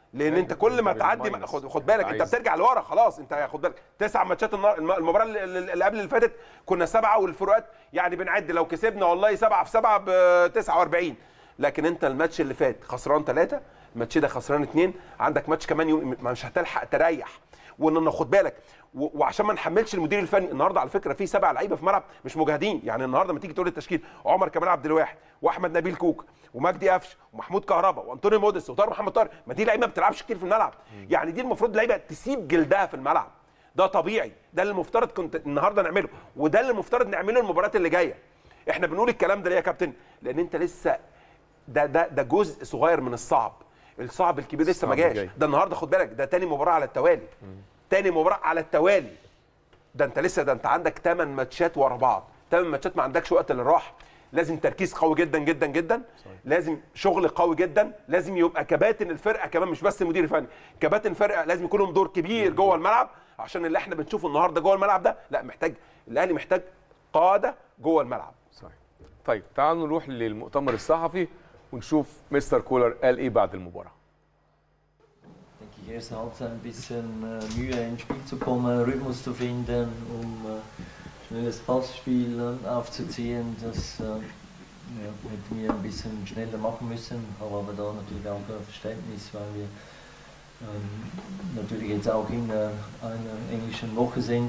لان انت كل ما تعدي بالماينس. خد, خد بالك انت عايز. بترجع لورا خلاص انت خد بالك تسع ماتشات النهار- الم- المباراه اللي- اللي اللي قبل اللي فاتت كنا سبعه والفروقات يعني بنعد لو كسبنا والله سبعه في سبعه ب 49 لكن انت الماتش اللي فات خسران ثلاثه الماتش ده خسران اثنين عندك ماتش كمان يوم ما مش هتلحق تريح وان خد بالك و- وعشان ما نحملش المدير الفني النهارده على فكره في سبع لعيبه في ملعب مش مجاهدين يعني النهارده لما تيجي تقول التشكيل عمر كمال عبد الواحد واحمد نبيل كوك ومجدي قفش ومحمود كهربا وانطوني موديس وطاهر محمد طاهر ما دي لعيبه ما بتلعبش كتير في الملعب يعني دي المفروض لعيبه تسيب جلدها في الملعب ده طبيعي ده اللي المفترض كنت النهارده نعمله وده اللي المفترض نعمله المباريات اللي جايه احنا بنقول الكلام ده ليه يا كابتن لان انت لسه ده ده ده جزء صغير من الصعب الصعب الكبير لسه ما الصعب جاش جاي. ده النهارده خد بالك ده تاني مباراه على التوالي تاني مباراه على التوالي ده انت لسه ده انت عندك 8 ماتشات ورا بعض 8 ماتشات ما عندكش وقت للراحه لازم تركيز قوي جدا جدا جدا صحيح. لازم شغل قوي جدا لازم يبقى كباتن الفرقه كمان مش بس المدير الفني كباتن الفرقه لازم يكون لهم دور كبير جوه الملعب عشان اللي احنا بنشوفه النهارده جوه الملعب ده لا محتاج الاهلي محتاج قاده جوه الملعب صحيح طيب تعالوا نروح للمؤتمر الصحفي ونشوف مستر كولر قال ايه بعد المباراه denke ich, erste Halbzeit ein bisschen äh, Mühe ins Spiel zu kommen, Rhythmus zu finden, um äh, schnelles Passspiel äh, aufzuziehen. Das äh, ja, hätten wir ein bisschen schneller machen müssen, habe aber da natürlich auch äh, Verständnis, weil wir ähm, natürlich jetzt auch in äh, einer englischen Woche sind.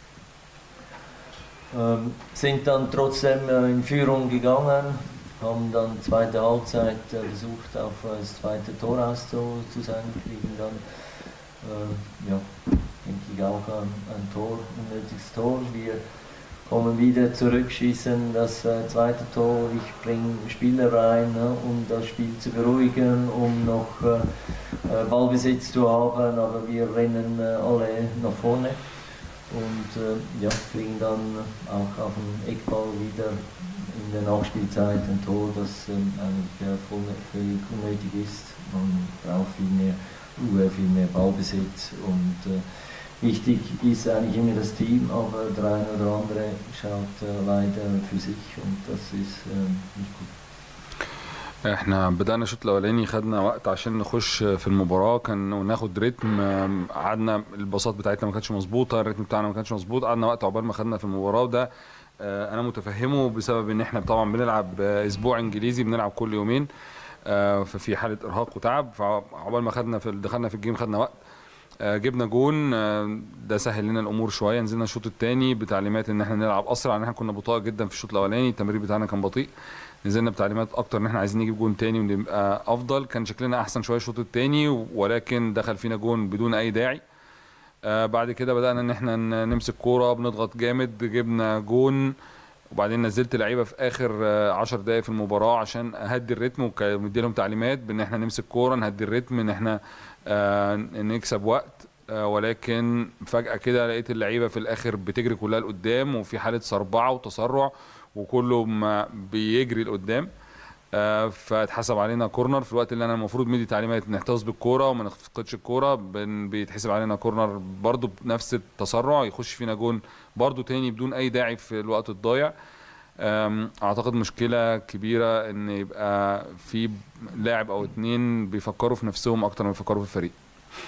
Ähm, sind dann trotzdem äh, in Führung gegangen, haben dann zweite Halbzeit äh, versucht, auf äh, das zweite Tor auszu zu sein, kriegen dann, äh, ja, denke ich auch an ein Tor, unnötiges Tor. Wir kommen wieder zurück, schießen das äh, zweite Tor, ich bringe Spieler rein, ne, um das Spiel zu beruhigen, um noch äh, äh, Ballbesitz zu haben, aber wir rennen äh, alle nach vorne und äh, ja, kriegen dann auch auf den Eckball wieder in der Nachspielzeit ein Tor, das ähm, eigentlich äh, voll, völlig unnötig ist. Man braucht viel mehr Ruhe, viel mehr Ballbesitz und äh, wichtig ist eigentlich immer das Team, aber der eine oder andere schaut äh, leider für sich und das ist ähm, nicht gut. احنا بدأنا الشوط الاولاني خدنا وقت عشان نخش في المباراة كان وناخد رتم آم، قعدنا الباصات بتاعتنا ما كانتش مظبوطة الريتم بتاعنا ما كانش مظبوط قعدنا وقت عقبال ما خدنا في المباراة وده آه، انا متفهمه بسبب ان احنا طبعا بنلعب آه، اسبوع انجليزي بنلعب كل يومين آه، ففي حالة ارهاق وتعب فعقبال ما خدنا في دخلنا في الجيم خدنا وقت آه، جبنا جون آه، ده سهل لنا الامور شويه نزلنا الشوط الثاني بتعليمات ان احنا نلعب اسرع ان احنا كنا بطيء جدا في الشوط الاولاني التمرير بتاعنا كان بطيء نزلنا بتعليمات اكتر ان احنا عايزين نجيب جون تاني ونبقى افضل كان شكلنا احسن شويه الشوط الثاني ولكن دخل فينا جون بدون اي داعي آه بعد كده بدانا ان احنا ن- نمسك كوره بنضغط جامد جبنا جون وبعدين نزلت لعيبه في اخر 10 دقائق في المباراه عشان اهدي الريتم ومدي لهم تعليمات بان احنا نمسك كوره نهدي الريتم ان احنا آه نكسب وقت آه ولكن فجاه كده لقيت اللعيبه في الاخر بتجري كلها لقدام وفي حاله صربعه وتسرع وكله ما بيجري لقدام آه، فاتحسب علينا كورنر في الوقت اللي انا المفروض مدي تعليمات نحتفظ بالكوره وما نفقدش الكوره بن- بيتحسب علينا كورنر برضو بنفس التسرع يخش فينا جون برضو تاني بدون اي داعي في الوقت الضايع أم، اعتقد مشكله كبيره ان يبقى في لاعب او اتنين بيفكروا في نفسهم اكتر ما بيفكروا في الفريق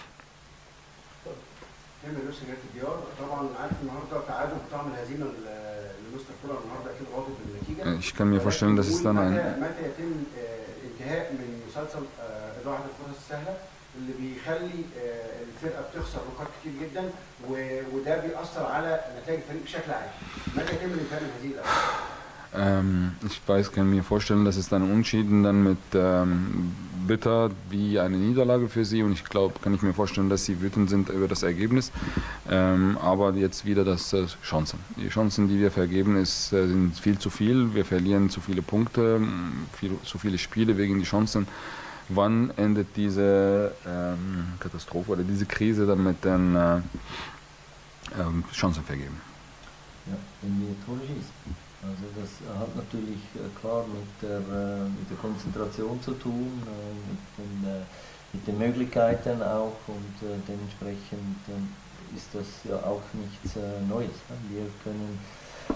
نعمل نفس جهات الديار طبعا عارف النهارده تعادل بطعم الهزيمه ل- لمستر كولر النهارده اكيد غاضب بالنتيجه Ich kann mir vorstellen, dass es dann متى, ein, متى يتم آه، الانتهاء من مسلسل آه، اضاعه الفرص السهله اللي بيخلي آه، الفرقه بتخسر نقاط كتير جدا و- وده بيأثر على نتائج الفريق بشكل عام متى يتم الانتهاء من هذه الازمه؟ ähm, ich weiß, kann mir vorstellen, dass es dann Unschieden dann mit ähm, bitter wie eine Niederlage für sie und ich glaube, kann ich mir vorstellen, dass sie wütend sind über das Ergebnis. Ähm, aber jetzt wieder das äh, Chancen. Die Chancen, die wir vergeben, ist, äh, sind viel zu viel. Wir verlieren zu viele Punkte, m, viel, zu viele Spiele wegen die Chancen. Wann endet diese ähm, Katastrophe oder diese Krise dann mit den äh, ähm, Chancen vergeben? Ja, wenn wir Tore schießen. Also das hat natürlich äh, klar mit der, äh, mit der Konzentration zu tun, äh, mit, den, äh, mit den Möglichkeiten auch und äh, dementsprechend äh, ist das ja auch nichts äh, Neues. ne? Wir können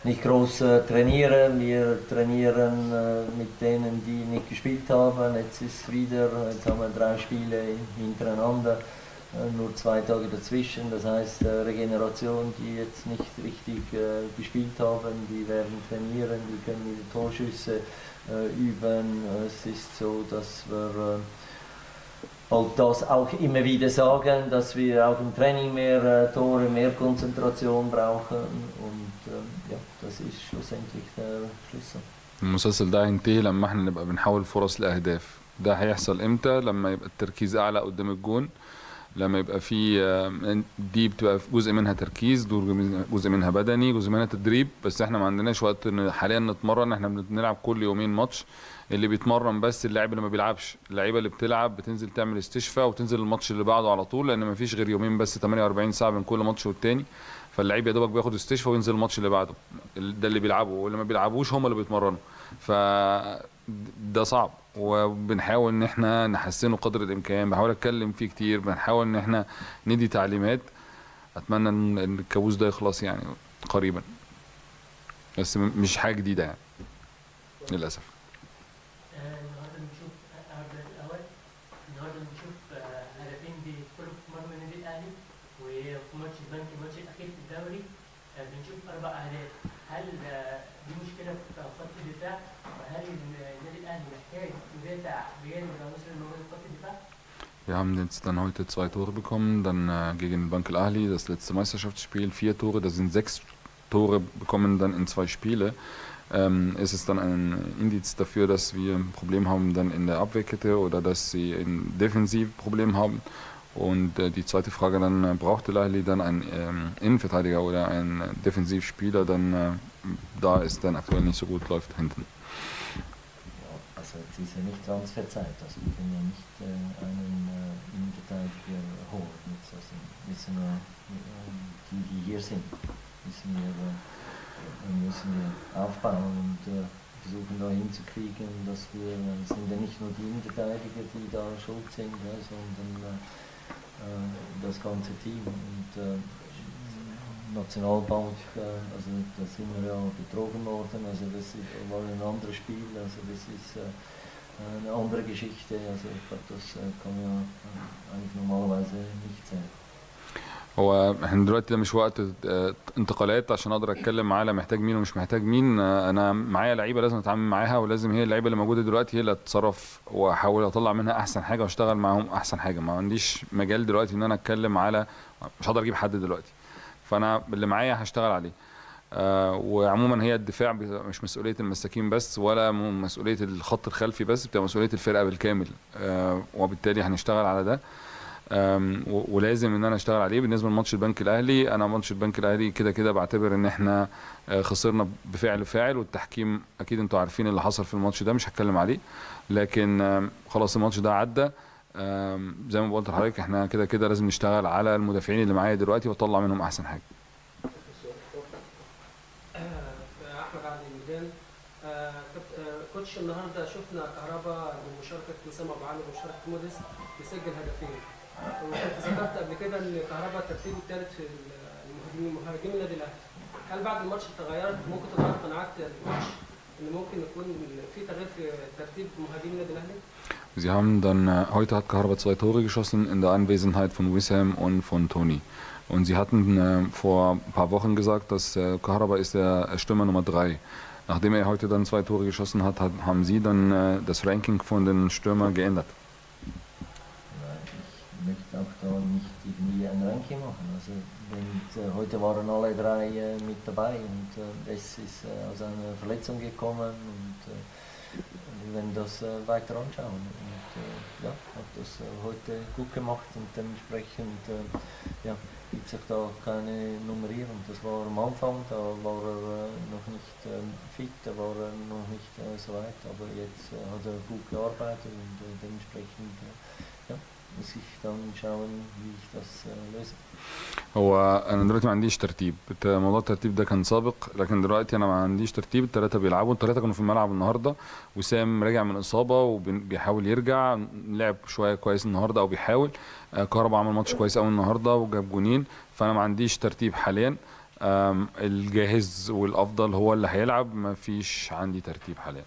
nicht groß äh, trainieren. Wir trainieren äh, mit denen, die nicht gespielt haben. Jetzt ist wieder, jetzt haben wir drei Spiele hintereinander, äh, nur zwei Tage dazwischen. Das heißt, äh, Regeneration, die jetzt nicht richtig äh, gespielt haben, die werden trainieren, die können wieder Torschüsse äh, üben. Es ist so, dass wir äh, halt das auch immer wieder sagen, dass wir auch im Training mehr äh, Tore, mehr Konzentration brauchen und ähm, ja, das ist schlussendlich der Schlüssel. المسلسل ده هينتهي لما احنا نبقى بنحول فرص لاهداف ده هيحصل امتى لما يبقى التركيز اعلى قدام الجون لما يبقى في آه، دي بتبقى جزء منها تركيز دور جزء منها بدني جزء منها تدريب بس احنا ما عندناش وقت إن حاليا نتمرن احنا بنلعب كل يومين ماتش اللي بيتمرن بس اللاعب اللي ما بيلعبش اللعيبه اللي بتلعب بتنزل تعمل استشفاء وتنزل الماتش اللي بعده على طول لان ما فيش غير يومين بس 48 ساعه بين كل ماتش والتاني فاللعيب يا دوبك بياخد استشفاء وينزل الماتش اللي بعده ده اللي بيلعبه واللي ما بيلعبوش هم اللي بيتمرنوا ف ده صعب وبنحاول ان احنا نحسنه قدر الامكان بحاول اتكلم فيه كتير بنحاول ان احنا ندي تعليمات اتمنى ان إن الكابوس ده يخلص يعني قريبا بس م- مش حاجه جديده يعني للاسف النهارده بنشوف قبل الاول النهارده بنشوف آه، هدفين بيدخلوا في مرمى النادي الاهلي وفي ماتش البنك الماتش الاخير في الدوري آه، بنشوف اربع اهداف هل آه، دي مشكله في خط الدفاع وهل النادي الاهلي محتاج يدافع بجانب العناصر الموجوده في خط الدفاع؟ Wir haben jetzt dann heute zwei Tore bekommen, dann äh, gegen Bank Ahli, das letzte Meisterschaftsspiel, vier Tore, das sind sechs Tore bekommen dann in zwei Spiele. Ähm, ist es dann ein Indiz dafür, dass wir ein Problem haben dann in der Abwehrkette oder dass sie ein Defensivproblem haben? Und äh, die zweite Frage dann, äh, braucht der Ahli dann einen ähm, Innenverteidiger oder einen äh, Defensivspieler, dann äh, da es dann aktuell nicht so gut läuft hinten. Ja, also jetzt ist ja nicht Transferzeit, also wir können ja nicht äh, einen äh, Innenverteidiger holen. Jetzt also müssen wir, äh, die, die hier sind, müssen wir, äh, müssen wir aufbauen und äh, versuchen da hinzukriegen, dass wir, äh, es sind ja nicht nur die Innenverteidiger, die da schuld sind, ja, sondern äh, äh, das ganze Team. Und äh, Nationalbank, äh, also da sind wir ja betrogen worden, also das ist, war ein anderes Spiel, also das ist äh, eine andere Geschichte, also ich glaube, das äh, kann ja äh, eigentlich normalerweise nicht sein. هو احنا دلوقتي ده مش وقت آه، انتقالات عشان اقدر اتكلم معاه لا محتاج مين ومش محتاج مين آه، انا معايا لعيبه لازم اتعامل معاها ولازم هي اللعيبه اللي موجوده دلوقتي هي اللي تتصرف واحاول اطلع منها احسن حاجه واشتغل معاهم احسن حاجه ما عنديش مجال دلوقتي ان انا اتكلم على مش هقدر اجيب حد دلوقتي فانا اللي معايا هشتغل عليه آه وعموما هي الدفاع بتبقى مش مسؤوليه المساكين بس ولا م- مسؤوليه الخط الخلفي بس بتبقى مسؤوليه الفرقه بالكامل آه وبالتالي هنشتغل على ده أم، و- ولازم ان انا اشتغل عليه بالنسبه لماتش البنك الاهلي انا ماتش البنك الاهلي كده كده بعتبر ان احنا آه، خسرنا بفعل فاعل والتحكيم اكيد انتوا عارفين اللي حصل في الماتش ده مش هتكلم عليه لكن آم، خلاص الماتش ده عدى آم، زي ما قلت لحضرتك احنا كده كده لازم نشتغل على المدافعين اللي معايا دلوقتي واطلع منهم احسن حاجه احمد عبد الميدان آه، كابت- آه، كوتش النهارده شفنا كهربا بمشاركه وسام ابو علي ومشاركه موديس بيسجل هدفين وكنت ذكرت قبل كده ان كهربا الترتيب الثالث في المهاجمين مهاجمين النادي الاهلي هل بعد الماتش تغيرت ممكن تغير قناعات الماتش ان ممكن يكون في تغيير في ترتيب مهاجمين النادي الاهلي؟ Sie haben dann, äh, heute hat Kaharba zwei Tore geschossen in der Anwesenheit von Wissam und von Toni. Und sie hatten äh, vor ein paar Wochen gesagt, dass äh, Kaharba ist der Stürmer Nummer drei. Nachdem er heute dann zwei Tore geschossen hat, hat haben sie dann äh, das Ranking von den Stürmern geändert. Nein, ich möchte auch da nicht irgendwie ein Ranking machen. Also wenn, äh, heute waren alle drei äh, mit dabei und äh, es ist äh, aus einer Verletzung gekommen und äh, wir werden das äh, weiter anschauen. Und äh, ja, hat das äh, heute gut gemacht und dementsprechend äh, ja, gibt es auch da keine Nummerierung. Das war am Anfang, da war er äh, noch nicht ähm, fit, da war er noch nicht äh, so weit, aber jetzt äh, hat er gut gearbeitet und äh, dementsprechend äh, ja, muss ich dann schauen, wie ich das äh, löse. هو انا دلوقتي ما عنديش ترتيب الت- موضوع الترتيب ده كان سابق لكن دلوقتي انا ما عنديش ترتيب الثلاثه بيلعبوا الثلاثه كانوا في الملعب النهارده وسام راجع من اصابه وبيحاول يرجع لعب شويه كويس النهارده او بيحاول آه، كهربا عمل ماتش كويس قوي النهارده وجاب جونين فانا ما عنديش ترتيب حاليا أم، الجاهز والافضل هو اللي هيلعب ما فيش عندي ترتيب حاليا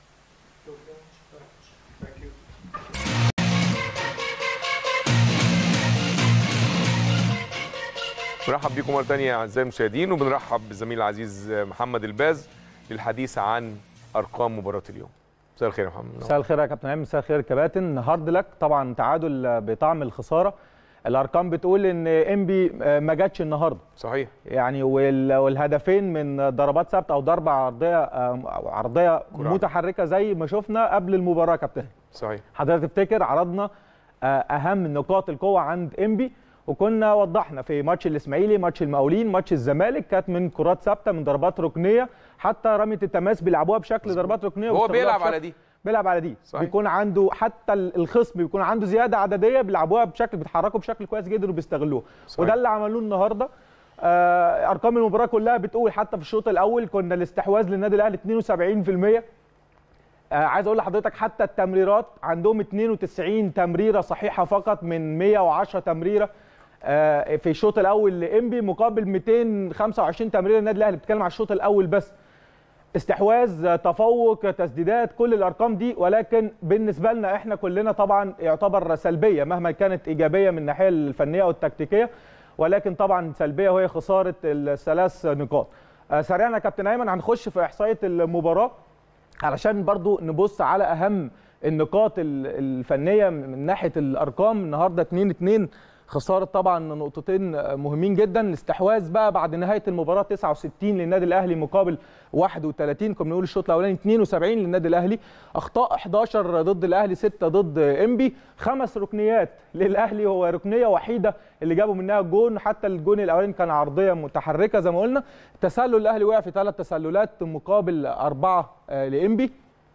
بنرحب بيكم مره ثانيه اعزائي المشاهدين وبنرحب بالزميل العزيز محمد الباز للحديث عن ارقام مباراه اليوم مساء الخير يا محمد مساء الخير يا كابتن ايمن مساء الخير يا كباتن هارد لك طبعا تعادل بطعم الخساره الارقام بتقول ان انبي ما جاتش النهارده صحيح يعني وال- والهدفين من ضربات ثابته او ضربه عرضيه أو عرضيه كرة. متحركه زي ما شفنا قبل المباراه يا كابتن صحيح حضرتك تفتكر عرضنا آه، اهم نقاط القوه عند انبي وكنا وضحنا في ماتش الاسماعيلي ماتش المقاولين ماتش الزمالك كانت من كرات ثابته من ضربات ركنيه حتى رميه التماس بيلعبوها بشكل ضربات ركنيه هو واستغلالها بيلعب بشكل- على دي بيلعب على دي صحيح. بيكون عنده حتى ال- الخصم بيكون عنده زياده عدديه بيلعبوها بشكل بيتحركوا بشكل كويس جدا وبيستغلوها صحيح. وده اللي عملوه النهارده آه ارقام المباراه كلها بتقول حتى في الشوط الاول كنا الاستحواذ للنادي الاهلي 72% آه عايز اقول لحضرتك حتى التمريرات عندهم 92 تمريره صحيحه فقط من 110 تمريره آه في الشوط الاول لانبي مقابل 225 تمريره النادي الاهلي بتتكلم على الشوط الاول بس استحواذ تفوق تسديدات كل الارقام دي ولكن بالنسبه لنا احنا كلنا طبعا يعتبر سلبيه مهما كانت ايجابيه من الناحيه الفنيه او التكتيكيه ولكن طبعا سلبيه وهي خساره الثلاث نقاط آه، سريعا يا كابتن ايمن هنخش في احصائيه المباراه علشان برضو نبص على اهم النقاط ال- الفنيه من ناحيه الارقام النهارده 2 2 خساره طبعا نقطتين مهمين جدا الاستحواذ بقى بعد نهايه المباراه 69 للنادي الاهلي مقابل 31 كنا بنقول الشوط الاولاني 72 للنادي الاهلي اخطاء 11 ضد الاهلي 6 ضد انبي خمس ركنيات للاهلي هو ركنيه وحيده اللي جابوا منها جون حتى الجون الاولاني كان عرضيه متحركه زي ما قلنا تسلل الاهلي وقع في ثلاث تسللات مقابل اربعه آه، لانبي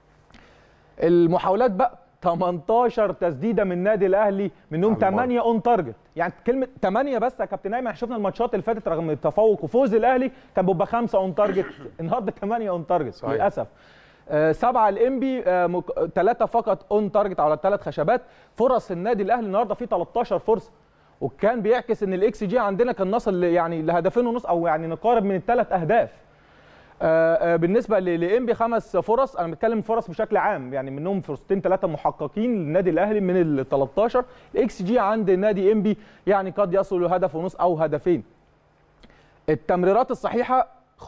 المحاولات بقى 18 تسديده من النادي الاهلي منهم على المرمى. 8 اون تارجت يعني كلمه 8 بس يا كابتن ايمن احنا شفنا الماتشات اللي فاتت رغم التفوق وفوز الاهلي كان بيبقى 5 اون تارجت النهارده 8 اون تارجت صحيح. للاسف آه، سبعه الانبي ثلاثه فقط اون تارجت على الثلاث خشبات فرص النادي الاهلي النهارده فيه 13 فرصه وكان بيعكس ان الاكس جي عندنا كان نصل ل- يعني لهدفين ونص او يعني نقارب من الثلاث اهداف آه، آه، بالنسبه ل- لانبي خمس فرص انا بتكلم فرص بشكل عام يعني منهم فرصتين ثلاثه محققين للنادي الاهلي من ال 13 الاكس جي عند نادي انبي يعني قد يصل لهدف ونص او هدفين التمريرات الصحيحه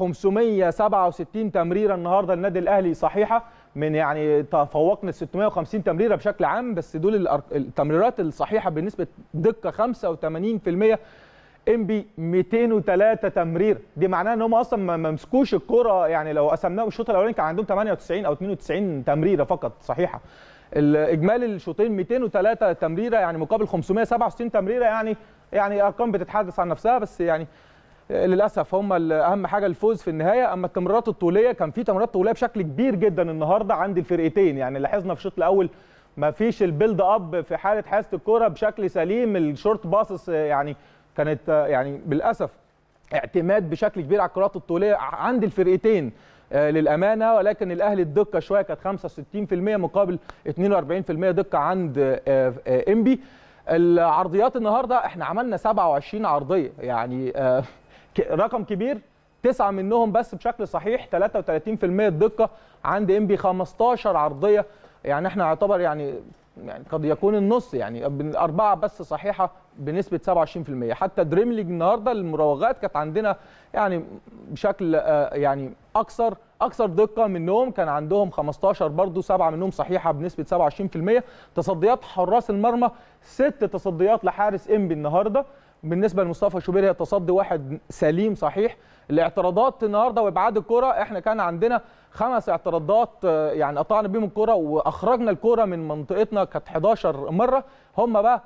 567 تمريره النهارده للنادي الاهلي صحيحه من يعني تفوقنا 650 تمريره بشكل عام بس دول الأر- التمريرات الصحيحه بنسبه دقه 85% انبي 203 تمرير دي معناها ان هم اصلا ما ما مسكوش الكره يعني لو قسمناهم الشوط الاولاني كان عندهم 98 او 92 تمريره فقط صحيحه الاجمالي الشوطين 203 تمريره يعني مقابل 567 تمريره يعني يعني ارقام بتتحدث عن نفسها بس يعني للاسف هم ال- اهم حاجه الفوز في النهايه اما التمريرات الطوليه كان في تمريرات طوليه بشكل كبير جدا النهارده عند الفرقتين يعني لاحظنا في الشوط الاول ما فيش البيلد اب في حاله حيازه الكره بشكل سليم الشورت باسس يعني كانت آه، يعني بالاسف اعتماد بشكل كبير على الكرات الطوليه عند الفرقتين آه، للامانه ولكن الاهلي الدقه شويه كانت 65% مقابل 42% دقه عند آه، آه، انبي العرضيات النهارده احنا عملنا 27 عرضيه يعني آه، ك- رقم كبير تسعه منهم بس بشكل صحيح 33% الدقه عند انبي 15 عرضيه يعني احنا يعتبر يعني يعني قد يكون النص يعني بن- اربعه بس صحيحه بنسبه 27% حتى دريملينج النهارده المراوغات كانت عندنا يعني بشكل آه، يعني اكثر اكثر دقه منهم كان عندهم 15 برضو سبعه منهم صحيحه بنسبه 27% تصديات حراس المرمى ست تصديات لحارس انبي النهارده بالنسبه لمصطفى شوبير هي تصدي واحد سليم صحيح الاعتراضات النهارده وابعاد الكره احنا كان عندنا خمس اعتراضات آه، يعني قطعنا بيهم الكره واخرجنا الكره من منطقتنا كانت 11 مره هم بقى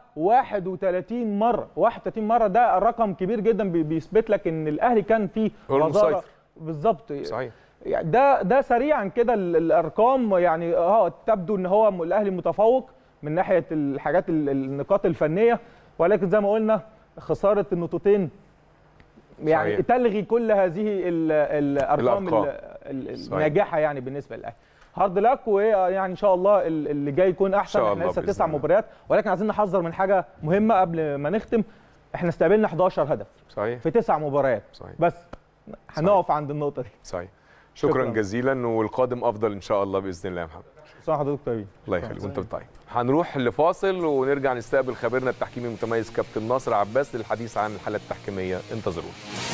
31 مره 31 مره ده رقم كبير جدا بي- بيثبت لك ان الاهلي كان فيه هو غزارة. المسيطر. بالظبط صحيح يعني ده ده سريعا كده ال- الارقام يعني اه تبدو ان هو م- الاهلي متفوق من ناحيه الحاجات ال- النقاط الفنيه ولكن زي ما قلنا خساره النقطتين يعني صحيح. تلغي كل هذه ال- الارقام الأرقام. ال- ال- صحيح. الناجحه يعني بالنسبه للاهلي هارد لك ويعني ان شاء الله ال- اللي جاي يكون احسن شاء احنا الله لسه بإذن تسع الله. مباريات ولكن عايزين نحذر من حاجه مهمه قبل ما نختم احنا استقبلنا 11 هدف صحيح في تسع مباريات صحيح بس هنقف عند النقطه دي صحيح شكرا, شكراً. جزيلا والقادم افضل ان شاء الله باذن الله يا محمد صح حضرتك طيبين الله يخليك وانت طيب هنروح لفاصل ونرجع نستقبل خبيرنا التحكيمي المتميز كابتن ناصر عباس للحديث عن الحالات التحكيميه انتظرونا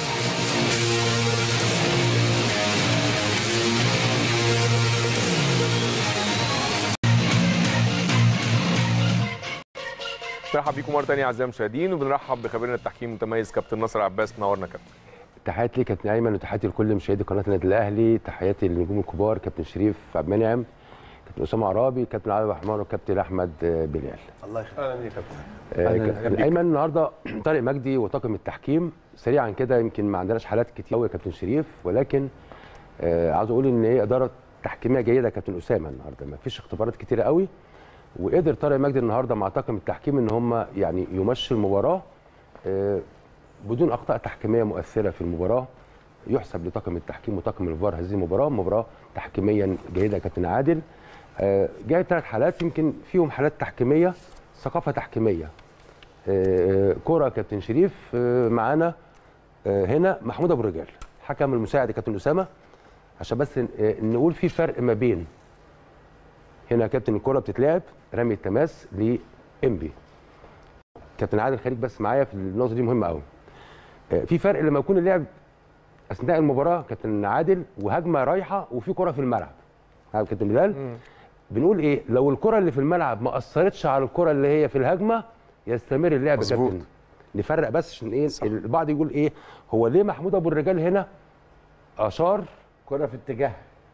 مرحبا بيكم مره ثانيه اعزائي المشاهدين وبنرحب بخبيرنا التحكيمي المتميز كابتن ناصر عباس نورنا كابتن تحياتي ليك كابتن ايمن وتحياتي لكل مشاهدي قناه النادي الاهلي تحياتي للنجوم الكبار كابتن شريف عبد المنعم كابتن اسامه عرابي كابتن علي الرحمن وكابتن احمد بلال الله يخليك اهلا بيك يا كابتن آه، أهلاً كابتن بيك. ايمن النهارده طارق مجدي وطاقم التحكيم سريعا كده يمكن ما عندناش حالات كتير قوي يا كابتن شريف ولكن آه عاوز اقول ان هي اداره تحكيميه جيده يا كابتن اسامه النهارده ما فيش اختبارات كتيره قوي وقدر طارق مجدي النهارده مع طاقم التحكيم ان هم يعني يمشوا المباراه آه بدون اخطاء تحكيميه مؤثره في المباراه يحسب لطاقم التحكيم وطاقم الفار هذه المباراه مباراه تحكيميا جيده يا كابتن عادل آه، جاي ثلاث حالات يمكن فيهم حالات تحكيميه ثقافه تحكيميه آه، كرة يا كابتن شريف آه، معانا آه، هنا محمود ابو الرجال حكم المساعد يا كابتن اسامه عشان بس آه، نقول في فرق ما بين هنا يا كابتن الكره بتتلعب رمي التماس لانبي كابتن عادل خليك بس معايا في النقطه دي مهمه قوي آه، في فرق لما يكون اللعب اثناء المباراه كابتن عادل وهجمه رايحه وفي كره في الملعب عارف كابتن بلال بنقول ايه لو الكره اللي في الملعب ما اثرتش على الكره اللي هي في الهجمه يستمر اللعب يا مظبوط. كابتن نفرق بس عشان ايه البعض يقول ايه هو ليه محمود ابو الرجال هنا اشار كره في اتجاه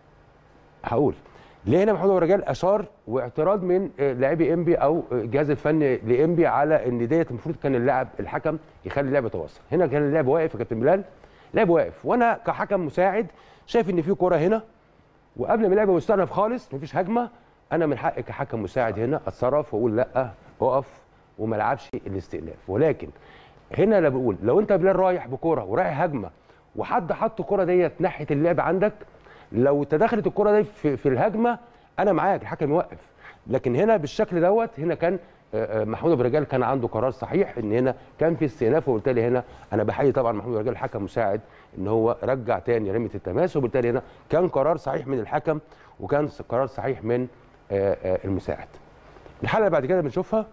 هقول ليه هنا محمود ابو الرجال اشار واعتراض من آه، لاعبي انبي او آه، الجهاز الفني لانبي على ان ديت المفروض كان اللاعب الحكم يخلي اللعب يتواصل هنا كان اللعب واقف يا كابتن بلال لعب واقف وانا كحكم مساعد شايف ان في كره هنا وقبل ما اللعب يستأنف خالص مفيش هجمه انا من حقي كحكم مساعد هنا اتصرف واقول لا اقف وما العبش الاستئناف ولكن هنا انا بقول لو انت يا بلال رايح بكره ورايح هجمه وحد حط الكره ديت ناحيه اللعب عندك لو تدخلت الكره دي في, في الهجمه انا معاك الحكم يوقف لكن هنا بالشكل دوت هنا كان آه، آه، محمود ابو رجال كان عنده قرار صحيح ان هنا كان في استئناف وبالتالي هنا انا بحيي طبعا محمود ابو رجال حكم مساعد ان هو رجع تاني رميه التماس وبالتالي هنا كان قرار صحيح من الحكم وكان قرار صحيح من آه، آه، المساعد. الحاله اللي بعد كده بنشوفها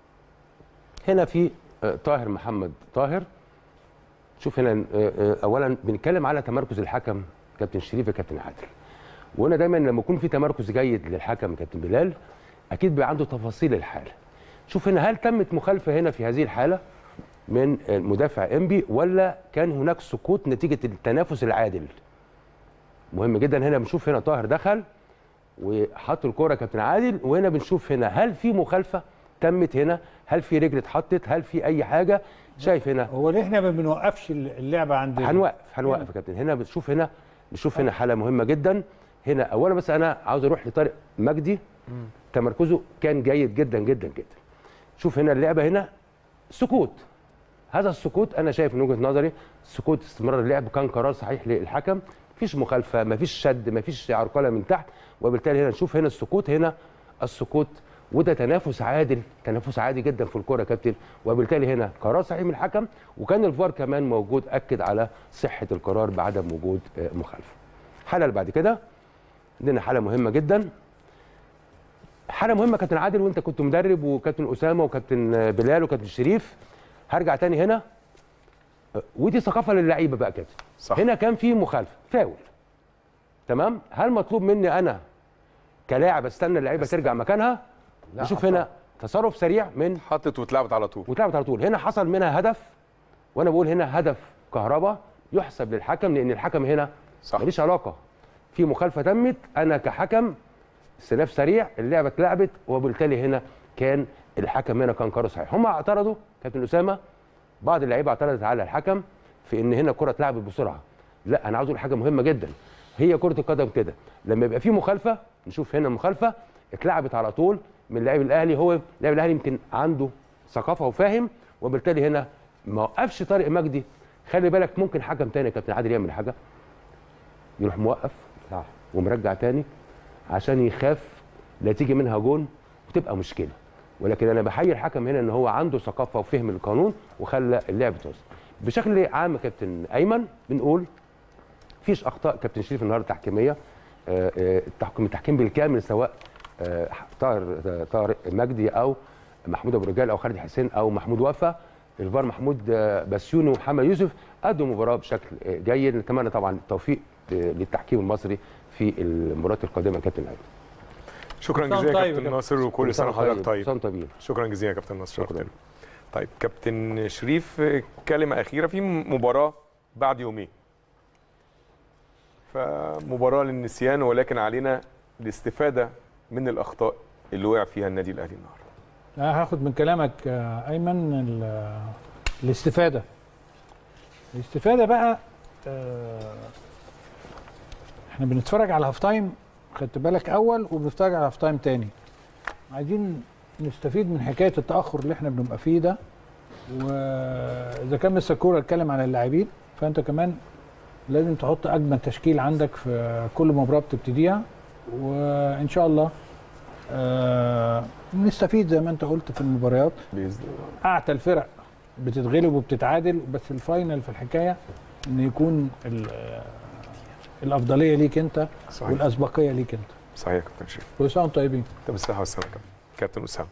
هنا في آه، طاهر محمد طاهر شوف هنا آه، آه، اولا بنتكلم على تمركز الحكم كابتن شريف وكابتن عادل وهنا دايما لما يكون في تمركز جيد للحكم كابتن بلال اكيد بيبقى عنده تفاصيل الحاله شوف هنا هل تمت مخالفه هنا في هذه الحاله من المدافع انبي ولا كان هناك سقوط نتيجه التنافس العادل مهم جدا هنا بنشوف هنا طاهر دخل وحط الكوره كابتن عادل وهنا بنشوف هنا هل في مخالفه تمت هنا هل في رجل اتحطت هل في اي حاجه شايف هنا هو ليه احنا ما بنوقفش اللعبه عند هنوقف هنوقف يا كابتن هنا بنشوف هنا بنشوف هنا حاله مهمه جدا هنا اولا بس انا عاوز اروح لطارق مجدي تمركزه كان جيد جدا جدا جدا شوف هنا اللعبه هنا سكوت هذا السكوت انا شايف من وجهه نظري سكوت استمرار اللعب كان قرار صحيح للحكم مفيش مخالفه مفيش شد مفيش عرقله من تحت وبالتالي هنا نشوف هنا السكوت هنا السكوت وده تنافس عادل تنافس عادي جدا في الكوره يا كابتن وبالتالي هنا قرار صحيح من الحكم وكان الفار كمان موجود اكد على صحه القرار بعدم وجود آه، مخالفه الحاله اللي بعد كده عندنا حاله مهمه جدا حاله مهمه كابتن عادل وانت كنت مدرب وكابتن اسامه وكابتن آه، بلال وكابتن شريف هرجع تاني هنا آه، ودي ثقافه للعيبه بقى كده صح. هنا كان في مخالفه فاول تمام هل مطلوب مني انا كلاعب استنى اللعيبه ترجع مكانها لا نشوف طبعا. هنا تصرف سريع من حطت واتلعبت على طول واتلعبت على طول هنا حصل منها هدف وانا بقول هنا هدف كهرباء يحسب للحكم لان الحكم هنا صح. ماليش علاقه في مخالفه تمت انا كحكم استئناف سريع اللعبه اتلعبت وبالتالي هنا كان الحكم هنا كان قرار صحيح هم اعترضوا كابتن اسامه بعض اللعيبه اعترضت على الحكم في ان هنا الكره اتلعبت بسرعه لا انا عاوز اقول حاجه مهمه جدا هي كره القدم كده لما يبقى في مخالفه نشوف هنا المخالفه اتلعبت على طول من لاعب الاهلي هو لاعب الاهلي يمكن عنده ثقافه وفاهم وبالتالي هنا ما وقفش طارق مجدي خلي بالك ممكن حكم تاني يا كابتن عادل يعمل حاجه يروح موقف صح ومرجع تاني عشان يخاف لا تيجي منها جون وتبقى مشكله ولكن انا بحيي الحكم هنا ان هو عنده ثقافه وفهم القانون وخلى اللعب توصل بشكل عام يا كابتن ايمن بنقول مفيش اخطاء كابتن شريف النهارده تحكيميه آه، آه، التحكم التحكيم بالكامل سواء آه، طاهر آه، طارق مجدي او محمود ابو رجال او خالد حسين او محمود وفا الفار محمود آه، بسيوني ومحمد يوسف ادوا مباراه بشكل آه، جيد نتمنى طبعا التوفيق آه، للتحكيم المصري في المباريات القادمه يا كابتن هادي شكرا كل سنة جزيلا يا طيب كابتن يا ناصر وكل سنه وحضرتك طيب سنه طيبين شكرا جزيلا يا كابتن ناصر شكرا طيب كابتن شريف كلمه اخيره في مباراه بعد يومين فمباراه للنسيان ولكن علينا الاستفاده من الاخطاء اللي وقع فيها النادي الاهلي النهارده أنا هاخد من كلامك آه، ايمن ال- الاستفاده الاستفاده بقى آه، احنا بنتفرج على هاف تايم خدت بالك اول وبنتفرج على هاف تايم تاني عايزين نستفيد من حكايه التاخر اللي احنا بنبقى فيه ده واذا كان مستر كوره اتكلم عن اللاعبين فانت كمان لازم تحط اجمل تشكيل عندك في كل مباراه بتبتديها وان شاء الله آه نستفيد زي ما انت قلت في المباريات باذن الله اعتى الفرق بتتغلب وبتتعادل بس الفاينل في الحكايه ان يكون ال- آه، الافضليه ليك انت صحيح والاسبقيه ليك انت صحيح يا كابتن شريف كل سنه وانتم طيبين طب الصحه والسلامه يا كابتن كابتن اسامه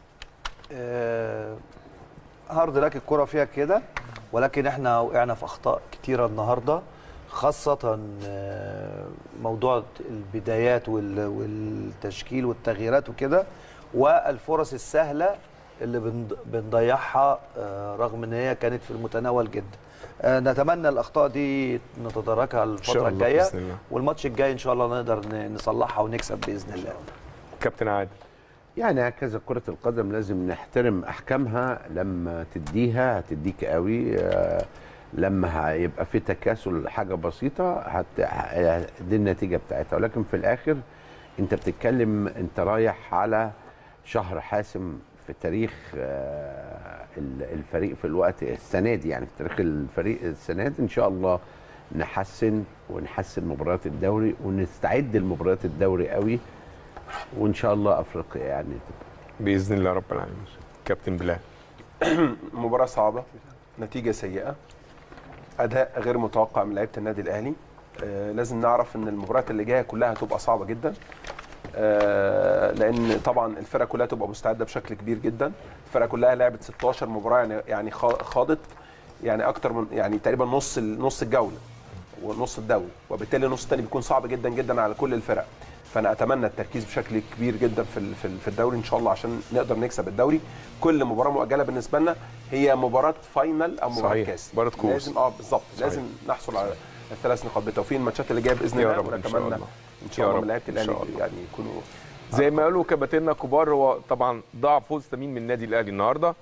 آه، هارد لك الكرة فيها كده ولكن احنا وقعنا في اخطاء كتيره النهارده خاصه آه، موضوع البدايات وال- والتشكيل والتغييرات وكده والفرص السهله اللي بنض- بنضيعها آه، رغم ان هي كانت في المتناول جدا آه، نتمنى الاخطاء دي نتداركها ان شاء الفتره الله الجايه باذن الله والماتش الجاي ان شاء الله نقدر ن- نصلحها ونكسب باذن الله كابتن عادل يعني هكذا كرة القدم لازم نحترم أحكامها لما تديها هتديك قوي آه، لما هيبقى في تكاسل حاجة بسيطة هت... ه- دي النتيجة بتاعتها ولكن في الآخر أنت بتتكلم أنت رايح على شهر حاسم في تاريخ آه، ال- الفريق في الوقت السنة دي يعني في تاريخ الفريق السنة دي إن شاء الله نحسن ونحسن مباريات الدوري ونستعد لمباريات الدوري قوي وان شاء الله افريقيا يعني باذن الله رب العالمين كابتن بلال مباراة صعبة نتيجة سيئة أداء غير متوقع من لعيبة النادي الأهلي آه لازم نعرف إن المباريات اللي جاية كلها هتبقى صعبة جدا آه لأن طبعا الفرقة كلها تبقى مستعدة بشكل كبير جدا الفرقة كلها لعبت 16 مباراة يعني يعني خا- خاضت يعني أكتر من يعني تقريبا نص ال- نص الجولة ونص الدوري وبالتالي النص الثاني بيكون صعب جدا جدا على كل الفرق فانا اتمنى التركيز بشكل كبير جدا في ال- في ال- في الدوري ان شاء الله عشان نقدر نكسب الدوري كل مباراه مؤجله بالنسبه لنا هي مباراه فاينل او مباراه صحيح. كاس مباراة كؤوس. لازم اه بالظبط صحيح. لازم نحصل على الثلاث نقاط بالتوفيق الماتشات اللي جايه باذن يا الله رب إن شاء ونتمنى الله. ان يا شاء الله رب من لعيبه إن الاهلي شاء الله. يعني يكونوا زي ما قالوا كباتننا كبار هو طبعا ضاع فوز ثمين من النادي الاهلي النهارده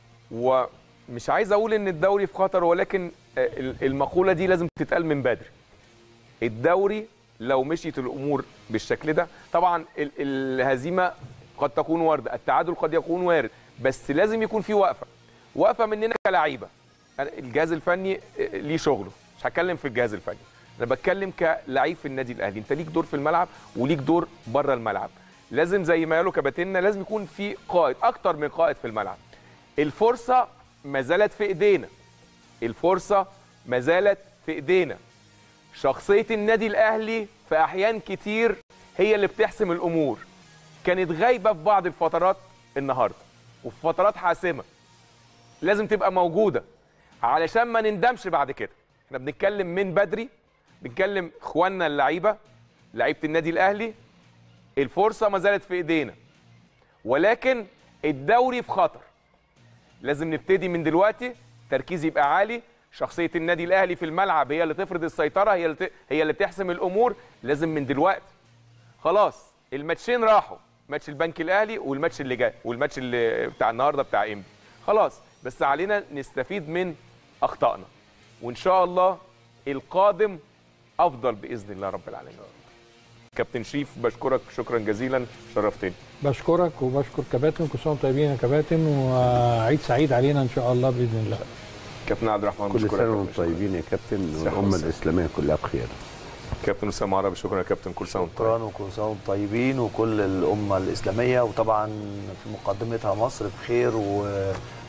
ومش عايز اقول ان الدوري في خطر ولكن آه، ال- المقوله دي لازم تتقال من بدري الدوري لو مشيت الامور بالشكل ده طبعا ال- الهزيمه قد تكون وارده التعادل قد يكون وارد بس لازم يكون في وقفه وقفه مننا كلاعيبه أنا الجهاز الفني آه، ليه شغله مش هتكلم في الجهاز الفني انا بتكلم كلعيب في النادي الاهلي انت ليك دور في الملعب وليك دور بره الملعب لازم زي ما قالوا كباتننا لازم يكون في قائد اكتر من قائد في الملعب الفرصه ما زالت في ايدينا الفرصه ما زالت في ايدينا شخصيه النادي الاهلي في احيان كتير هي اللي بتحسم الامور كانت غايبه في بعض الفترات النهارده وفي فترات حاسمه لازم تبقى موجوده علشان ما نندمش بعد كده احنا بنتكلم من بدري بنتكلم اخواننا اللعيبه لعيبه النادي الاهلي الفرصه ما زالت في ايدينا ولكن الدوري في خطر لازم نبتدي من دلوقتي تركيز يبقى عالي شخصيه النادي الاهلي في الملعب هي اللي تفرض السيطره هي اللي ت- هي اللي تحسم الامور لازم من دلوقتي خلاص الماتشين راحوا ماتش البنك الاهلي والماتش اللي جاي والماتش اللي بتاع النهارده بتاع انبي خلاص بس علينا نستفيد من اخطائنا وان شاء الله القادم افضل باذن الله رب العالمين كابتن شريف بشكرك شكرا جزيلا شرفتني بشكرك وبشكر كباتن كل سنه وانتم طيبين يا كباتن وعيد سعيد علينا ان شاء الله باذن الله كابتن عبد الرحمن كل بشكرك سنه يا وانتم باشا. طيبين يا كابتن صحة والامه والسلامة. الاسلاميه كلها بخير كابتن اسامه عربي شكرا يا كابتن كل سنه وانت طيب شكرا وكل سنه وانتم طيبين وكل الامه الاسلاميه وطبعا في مقدمتها مصر بخير و...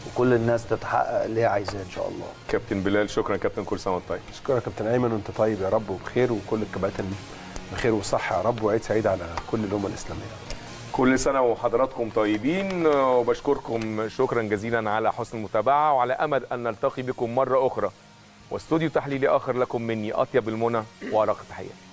وكل الناس تتحقق اللي هي عايزاه ان شاء الله كابتن بلال شكرا كابتن كل سنه وانت طيب اشكرك يا كابتن ايمن وانت طيب يا رب وبخير وكل الكباتن بخير وصحه يا رب وعيد سعيد على كل الامه الاسلاميه كل سنه وحضراتكم طيبين وبشكركم شكرا جزيلا على حسن المتابعه وعلى امل ان نلتقي بكم مره اخرى واستوديو تحليلي اخر لكم مني اطيب المنى وارق التحيات